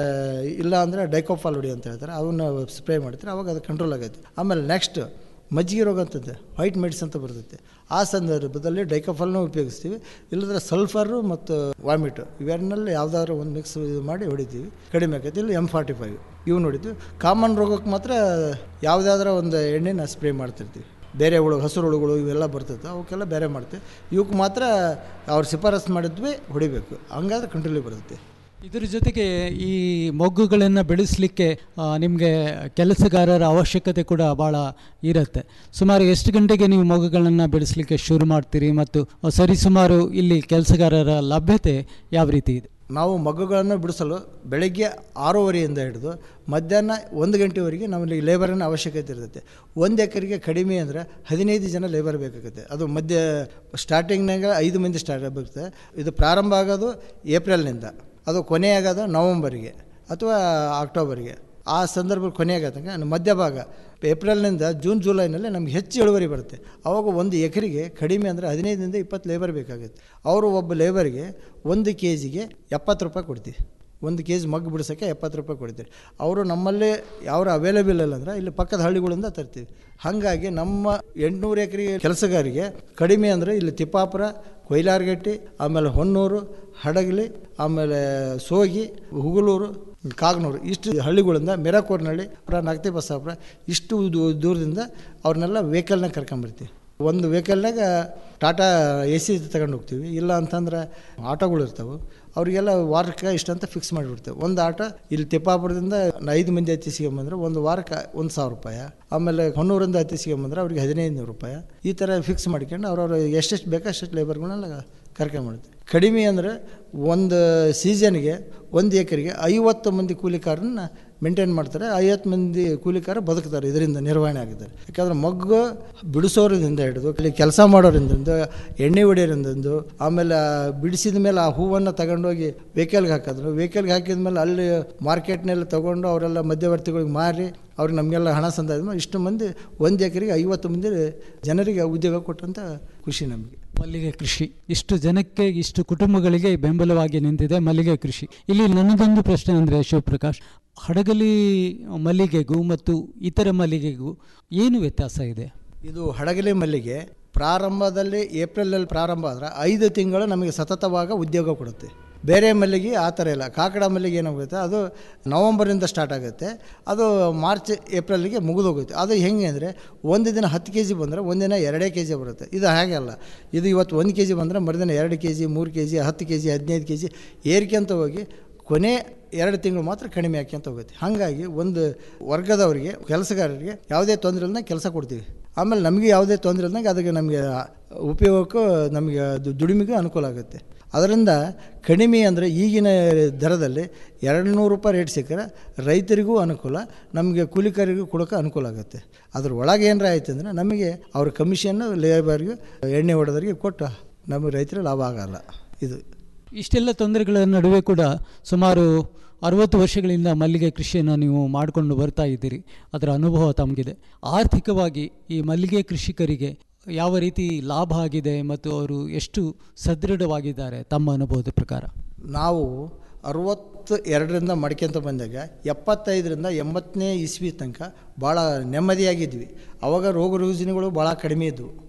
Speaker 11: ಇಲ್ಲ ಅಂದರೆ ಡೈಕೋಫಾಲ್ ಹೊಡಿ ಅಂತ ಹೇಳ್ತಾರೆ ಅವನ್ನ ಸ್ಪ್ರೇ ಮಾಡ್ತಾರೆ ಅವಾಗ ಅದು ಕಂಟ್ರೋಲ್ ಆಗೈತೆ ಆಮೇಲೆ ನೆಕ್ಸ್ಟ್ ಮಜ್ಜಿಗೆ ರೋಗ ಅಂತಂದೆ ವೈಟ್ ಮೆಡಿಸ್ ಅಂತ ಬರ್ತೈತೆ ಆ ಸಂದರ್ಭದಲ್ಲಿ ಡೈಕೋಫಾಲ್ನ ಉಪಯೋಗಿಸ್ತೀವಿ ಇಲ್ಲದ್ರೆ ಸಲ್ಫರು ಮತ್ತು ವಾಮಿಟು ಇವೆರಡರಲ್ಲಿ ಯಾವುದಾದ್ರು ಒಂದು ಮಿಕ್ಸ್ ಇದು ಮಾಡಿ ಹೊಡಿತೀವಿ ಕಡಿಮೆ ಆಕೈತಿ ಇಲ್ಲಿ ಎಮ್ ಫಾರ್ಟಿ ಫೈವ್ ಇವ್ನು ಹೊಡಿತೀವಿ ಕಾಮನ್ ರೋಗಕ್ಕೆ ಮಾತ್ರ ಯಾವುದಾದ್ರೂ ಒಂದು ಎಣ್ಣೆನ ಸ್ಪ್ರೇ ಮಾಡ್ತಿರ್ತೀವಿ ಬೇರೆ ಹುಳು ಹಸಿರು ಹುಳುಗಳು ಇವೆಲ್ಲ ಬರ್ತೈತೆ ಅವಕ್ಕೆಲ್ಲ ಬೇರೆ ಮಾಡ್ತೀವಿ ಇವಕ್ಕೆ ಮಾತ್ರ ಅವ್ರು ಶಿಫಾರಸು ಮಾಡಿದ್ವಿ ಹೊಡಿಬೇಕು ಹಂಗಾದ್ರೆ ಕಂಟ್ರೋಲಿಗೆ ಬರ್ತೈತೆ
Speaker 10: ಇದರ ಜೊತೆಗೆ ಈ ಮೊಗ್ಗುಗಳನ್ನು ಬೆಳೆಸಲಿಕ್ಕೆ ನಿಮಗೆ ಕೆಲಸಗಾರರ ಅವಶ್ಯಕತೆ ಕೂಡ ಭಾಳ ಇರುತ್ತೆ ಸುಮಾರು ಎಷ್ಟು ಗಂಟೆಗೆ ನೀವು ಮೊಗ್ಗುಗಳನ್ನು ಬೆಳೆಸಲಿಕ್ಕೆ ಶುರು ಮಾಡ್ತೀರಿ ಮತ್ತು ಸರಿಸುಮಾರು ಇಲ್ಲಿ ಕೆಲಸಗಾರರ ಲಭ್ಯತೆ ಯಾವ ರೀತಿ ಇದೆ
Speaker 11: ನಾವು ಮಗ್ಗುಗಳನ್ನು ಬಿಡಿಸಲು ಬೆಳಗ್ಗೆ ಆರೂವರೆಯಿಂದ ಹಿಡಿದು ಮಧ್ಯಾಹ್ನ ಒಂದು ಗಂಟೆವರೆಗೆ ನಮ್ಮಲ್ಲಿ ಲೇಬರಿನ ಅವಶ್ಯಕತೆ ಇರ್ತೈತೆ ಒಂದು ಎಕರೆಗೆ ಕಡಿಮೆ ಅಂದರೆ ಹದಿನೈದು ಜನ ಲೇಬರ್ ಬೇಕಾಗುತ್ತೆ ಅದು ಮಧ್ಯ ಸ್ಟಾರ್ಟಿಂಗ್ನಾಗ ಐದು ಮಂದಿ ಸ್ಟಾರ್ಟ್ ಆಗುತ್ತೆ ಇದು ಪ್ರಾರಂಭ ಆಗೋದು ಏಪ್ರಿಲ್ನಿಂದ ಅದು ಕೊನೆ ಆಗೋದು ನವಂಬರಿಗೆ ಅಥವಾ ಅಕ್ಟೋಬರ್ಗೆ ಆ ಸಂದರ್ಭದಲ್ಲಿ ಕೊನೆ ಆಗತ್ತಂಗೆ ಮಧ್ಯಭಾಗ ಏಪ್ರಿಲ್ನಿಂದ ಜೂನ್ ಜುಲೈನಲ್ಲಿ ನಮ್ಗೆ ಹೆಚ್ಚು ಇಳುವರಿ ಬರುತ್ತೆ ಆವಾಗ ಒಂದು ಎಕರೆಗೆ ಕಡಿಮೆ ಅಂದರೆ ಹದಿನೈದರಿಂದ ಇಪ್ಪತ್ತು ಲೇಬರ್ ಬೇಕಾಗುತ್ತೆ ಅವರು ಒಬ್ಬ ಲೇಬರ್ಗೆ ಒಂದು ಕೆ ಜಿಗೆ ಎಪ್ಪತ್ತು ರೂಪಾಯಿ ಕೊಡ್ತೀವಿ ಒಂದು ಕೆ ಜಿ ಮಗ್ಗು ಬಿಡಿಸೋಕ್ಕೆ ಎಪ್ಪತ್ತು ರೂಪಾಯಿ ಕೊಡ್ತೀವಿ ಅವರು ನಮ್ಮಲ್ಲೇ ಯಾವ ಅವೈಲೇಬಲ್ ಇಲ್ಲ ಅಂದ್ರೆ ಇಲ್ಲಿ ಪಕ್ಕದ ಹಳ್ಳಿಗಳಿಂದ ತರ್ತೀವಿ ಹಾಗಾಗಿ ನಮ್ಮ ಎಂಟುನೂರು ಎಕರೆಗೆ ಕೆಲಸಗಾರಿಗೆ ಕಡಿಮೆ ಅಂದರೆ ಇಲ್ಲಿ ತಿಪ್ಪಾಪುರ ಕೊಯ್ಲಾರಗಟ್ಟಿ ಆಮೇಲೆ ಹೊನ್ನೂರು ಹಡಗಲಿ ಆಮೇಲೆ ಸೋಗಿ ಹುಗುಲೂರು ಕಾಗನೂರು ಇಷ್ಟು ಹಳ್ಳಿಗಳಿಂದ ಮೆರಕೋರ್ನಹಳ್ಳಿ ನಗತಿ ಬಸಾಪುರ ಇಷ್ಟು ದೂ- ದೂರದಿಂದ ಅವ್ರನ್ನೆಲ್ಲ ವೆಹಿಕಲ್ನಾಗ ಕರ್ಕೊಂಬರ್ತೀವಿ ಒಂದು ವೆಹಿಕಲ್ನಾಗ ಟಾಟಾ ಎ ಸಿ ತಗೊಂಡು ಹೋಗ್ತೀವಿ ಇಲ್ಲ ಅಂತಂದ್ರೆ ಆಟೋಗಳು ಇರ್ತಾವೆ ಅವರಿಗೆಲ್ಲ ವಾರಕ್ಕೆ ಇಷ್ಟಂತ ಫಿಕ್ಸ್ ಮಾಡಿಬಿಡ್ತೇವೆ ಒಂದು ಆಟೋ ಇಲ್ಲಿ ತಿಪ್ಪಾಪುರದಿಂದ ಐದು ಮಂದಿ ಹತ್ತಿಸ್ಕೊಂಬಂದ್ರೆ ಒಂದು ವಾರಕ್ಕೆ ಒಂದು ಸಾವಿರ ರೂಪಾಯಿ ಆಮೇಲೆ ಹೊನ್ನೂರಿಂದ ಹತ್ತಿಸ್ಕೊಂಬಂದ್ರೆ ಅವ್ರಿಗೆ ಹದಿನೈದು ನೂರು ರೂಪಾಯಿ ಈ ಥರ ಫಿಕ್ಸ್ ಮಾಡ್ಕೊಂಡು ಅವ್ರವ್ರು ಎಷ್ಟೆಷ್ಟು ಬೇಕೋ ಅಷ್ಟೆಷ್ಟು ಲೇಬರ್ಗಳನ್ನೆಲ್ಲ ಕರ್ಕೊಂಬಿಡ್ತೀವಿ ಕಡಿಮೆ ಅಂದರೆ ಒಂದು ಸೀಸನ್ಗೆ ಒಂದು ಎಕರೆಗೆ ಐವತ್ತು ಮಂದಿ ಕೂಲಿಕಾರನ್ನ ಮೇಂಟೈನ್ ಮಾಡ್ತಾರೆ ಐವತ್ತು ಮಂದಿ ಕೂಲಿಕಾರ ಬದುಕ್ತಾರೆ ಇದರಿಂದ ನಿರ್ವಹಣೆ ಆಗಿದ್ದಾರೆ ಯಾಕಂದ್ರೆ ಮಗ್ಗು ಬಿಡಿಸೋರಿಂದ ಹಿಡಿದು ಇಲ್ಲಿ ಕೆಲಸ ಮಾಡೋರಿಂದ ಎಣ್ಣೆ ಹೊಡೆಯೋರಿಂದ ಆಮೇಲೆ ಆ ಬಿಡಿಸಿದ ಮೇಲೆ ಆ ಹೂವನ್ನು ತಗೊಂಡೋಗಿ ವೆಹಿಕಲ್ಗೆ ಹಾಕಿದ್ರು ವೆಹಿಕಲ್ಗೆ ಹಾಕಿದ ಮೇಲೆ ಅಲ್ಲಿ ಮಾರ್ಕೆಟ್ನಲ್ಲಿ ತಗೊಂಡು ಅವರೆಲ್ಲ ಮಧ್ಯವರ್ತಿಗಳಿಗೆ ಮಾರಿ ಅವ್ರಿಗೆ ನಮಗೆಲ್ಲ ಹಣ ಸಂದಾಯ ಇಷ್ಟು ಮಂದಿ ಒಂದು ಎಕರೆಗೆ ಐವತ್ತು ಮಂದಿ ಜನರಿಗೆ ಉದ್ಯೋಗ ಕೊಟ್ಟಂಥ ಖುಷಿ ನಮಗೆ
Speaker 10: ಮಲ್ಲಿಗೆ ಕೃಷಿ ಇಷ್ಟು ಜನಕ್ಕೆ ಇಷ್ಟು ಕುಟುಂಬಗಳಿಗೆ ಬೆಂಬಲವಾಗಿ ನಿಂತಿದೆ ಮಲ್ಲಿಗೆ ಕೃಷಿ ಇಲ್ಲಿ ನನ್ನದೊಂದು ಪ್ರಶ್ನೆ ಅಂದರೆ ಶಿವಪ್ರಕಾಶ್ ಹಡಗಲಿ ಮಲ್ಲಿಗೆಗೂ ಮತ್ತು ಇತರ ಮಲ್ಲಿಗೆಗೂ ಏನು ವ್ಯತ್ಯಾಸ ಇದೆ
Speaker 11: ಇದು ಹಡಗಲಿ ಮಲ್ಲಿಗೆ ಪ್ರಾರಂಭದಲ್ಲಿ ಏಪ್ರಿಲಲ್ಲಿ ಪ್ರಾರಂಭ ಆದರೆ ಐದು ತಿಂಗಳು ನಮಗೆ ಸತತವಾಗ ಉದ್ಯೋಗ ಕೊಡುತ್ತೆ ಬೇರೆ ಮಲ್ಲಿಗೆ ಆ ಥರ ಇಲ್ಲ ಕಾಕಡ ಮಲ್ಲಿಗೆ ಏನಾಗುತ್ತೆ ಅದು ನವಂಬರಿಂದ ಸ್ಟಾರ್ಟ್ ಆಗುತ್ತೆ ಅದು ಮಾರ್ಚ್ ಏಪ್ರಿಲ್ಗೆ ಮುಗಿದೋಗುತ್ತೆ ಅದು ಹೆಂಗೆ ಅಂದರೆ ಒಂದು ದಿನ ಹತ್ತು ಕೆ ಜಿ ಬಂದರೆ ಒಂದಿನ ಎರಡೇ ಕೆ ಜಿ ಬರುತ್ತೆ ಇದು ಹಾಗೆ ಅಲ್ಲ ಇದು ಇವತ್ತು ಒಂದು ಕೆ ಜಿ ಬಂದರೆ ಮರುದಿನ ಎರಡು ಕೆ ಜಿ ಮೂರು ಕೆ ಜಿ ಹತ್ತು ಕೆ ಜಿ ಹದಿನೈದು ಕೆ ಜಿ ಏರ್ಕೊಂತ ಹೋಗಿ ಕೊನೆ ಎರಡು ತಿಂಗಳು ಮಾತ್ರ ಕಡಿಮೆ ಆಕ್ಯಂತ ಹೋಗುತ್ತೆ ಹಾಗಾಗಿ ಒಂದು ವರ್ಗದವರಿಗೆ ಕೆಲಸಗಾರರಿಗೆ ಯಾವುದೇ ತೊಂದರೆ ಇಲ್ಲದಂಗೆ ಕೆಲಸ ಕೊಡ್ತೀವಿ ಆಮೇಲೆ ನಮಗೆ ಯಾವುದೇ ತೊಂದರೆ ಇಲ್ದಂಗೆ ಅದಕ್ಕೆ ನಮಗೆ ಉಪಯೋಗಕ್ಕೂ ನಮಗೆ ಅದು ದುಡಿಮೆಗೂ ಅನುಕೂಲ ಆಗುತ್ತೆ ಅದರಿಂದ ಕಡಿಮೆ ಅಂದರೆ ಈಗಿನ ದರದಲ್ಲಿ ಎರಡು ನೂರು ರೂಪಾಯಿ ರೇಟ್ ಸಿಕ್ಕರೆ ರೈತರಿಗೂ ಅನುಕೂಲ ನಮಗೆ ಕೂಲಿಕಾರರಿಗೂ ಕೊಡೋಕೆ ಅನುಕೂಲ ಆಗುತ್ತೆ ಅದ್ರ ಒಳಗೆ ಏನಾರ ಆಯ್ತು ಅಂದರೆ ನಮಗೆ ಅವ್ರ ಕಮಿಷನ್ನು ಲೇಬರ್ಗೆ ಎಣ್ಣೆ ಹೊಡೆದವರಿಗೆ ಕೊಟ್ಟು ನಮಗೆ ರೈತರಿಗೆ ಲಾಭ ಆಗಲ್ಲ ಇದು
Speaker 10: ಇಷ್ಟೆಲ್ಲ ತೊಂದರೆಗಳ ನಡುವೆ ಕೂಡ ಸುಮಾರು ಅರವತ್ತು ವರ್ಷಗಳಿಂದ ಮಲ್ಲಿಗೆ ಕೃಷಿಯನ್ನು ನೀವು ಮಾಡಿಕೊಂಡು ಬರ್ತಾ ಇದ್ದೀರಿ ಅದರ ಅನುಭವ ತಮಗಿದೆ ಆರ್ಥಿಕವಾಗಿ ಈ ಮಲ್ಲಿಗೆ ಕೃಷಿಕರಿಗೆ ಯಾವ ರೀತಿ ಲಾಭ ಆಗಿದೆ ಮತ್ತು ಅವರು ಎಷ್ಟು ಸದೃಢವಾಗಿದ್ದಾರೆ ತಮ್ಮ ಅನುಭವದ ಪ್ರಕಾರ
Speaker 11: ನಾವು ಅರವತ್ತು ಎರಡರಿಂದ ಮಡ್ಕೊಂತ ಬಂದಾಗ ಎಪ್ಪತ್ತೈದರಿಂದ ಎಂಬತ್ತನೇ ಇಸ್ವಿ ತನಕ ಭಾಳ ನೆಮ್ಮದಿಯಾಗಿದ್ವಿ ಅವಾಗ ರೋಗ ರುಜಿನಗಳು ಭಾಳ ಕಡಿಮೆ ಇದ್ವು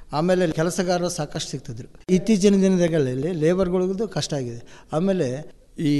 Speaker 11: ಆಮೇಲೆ ಕೆಲಸಗಾರರು ಸಾಕಷ್ಟು ಸಿಗ್ತಿದ್ರು ಇತ್ತೀಚಿನ ದಿನಗಳಲ್ಲಿ ಲೇಬರ್ಗಳಿಗೂ ಕಷ್ಟ ಆಗಿದೆ ಆಮೇಲೆ ಈ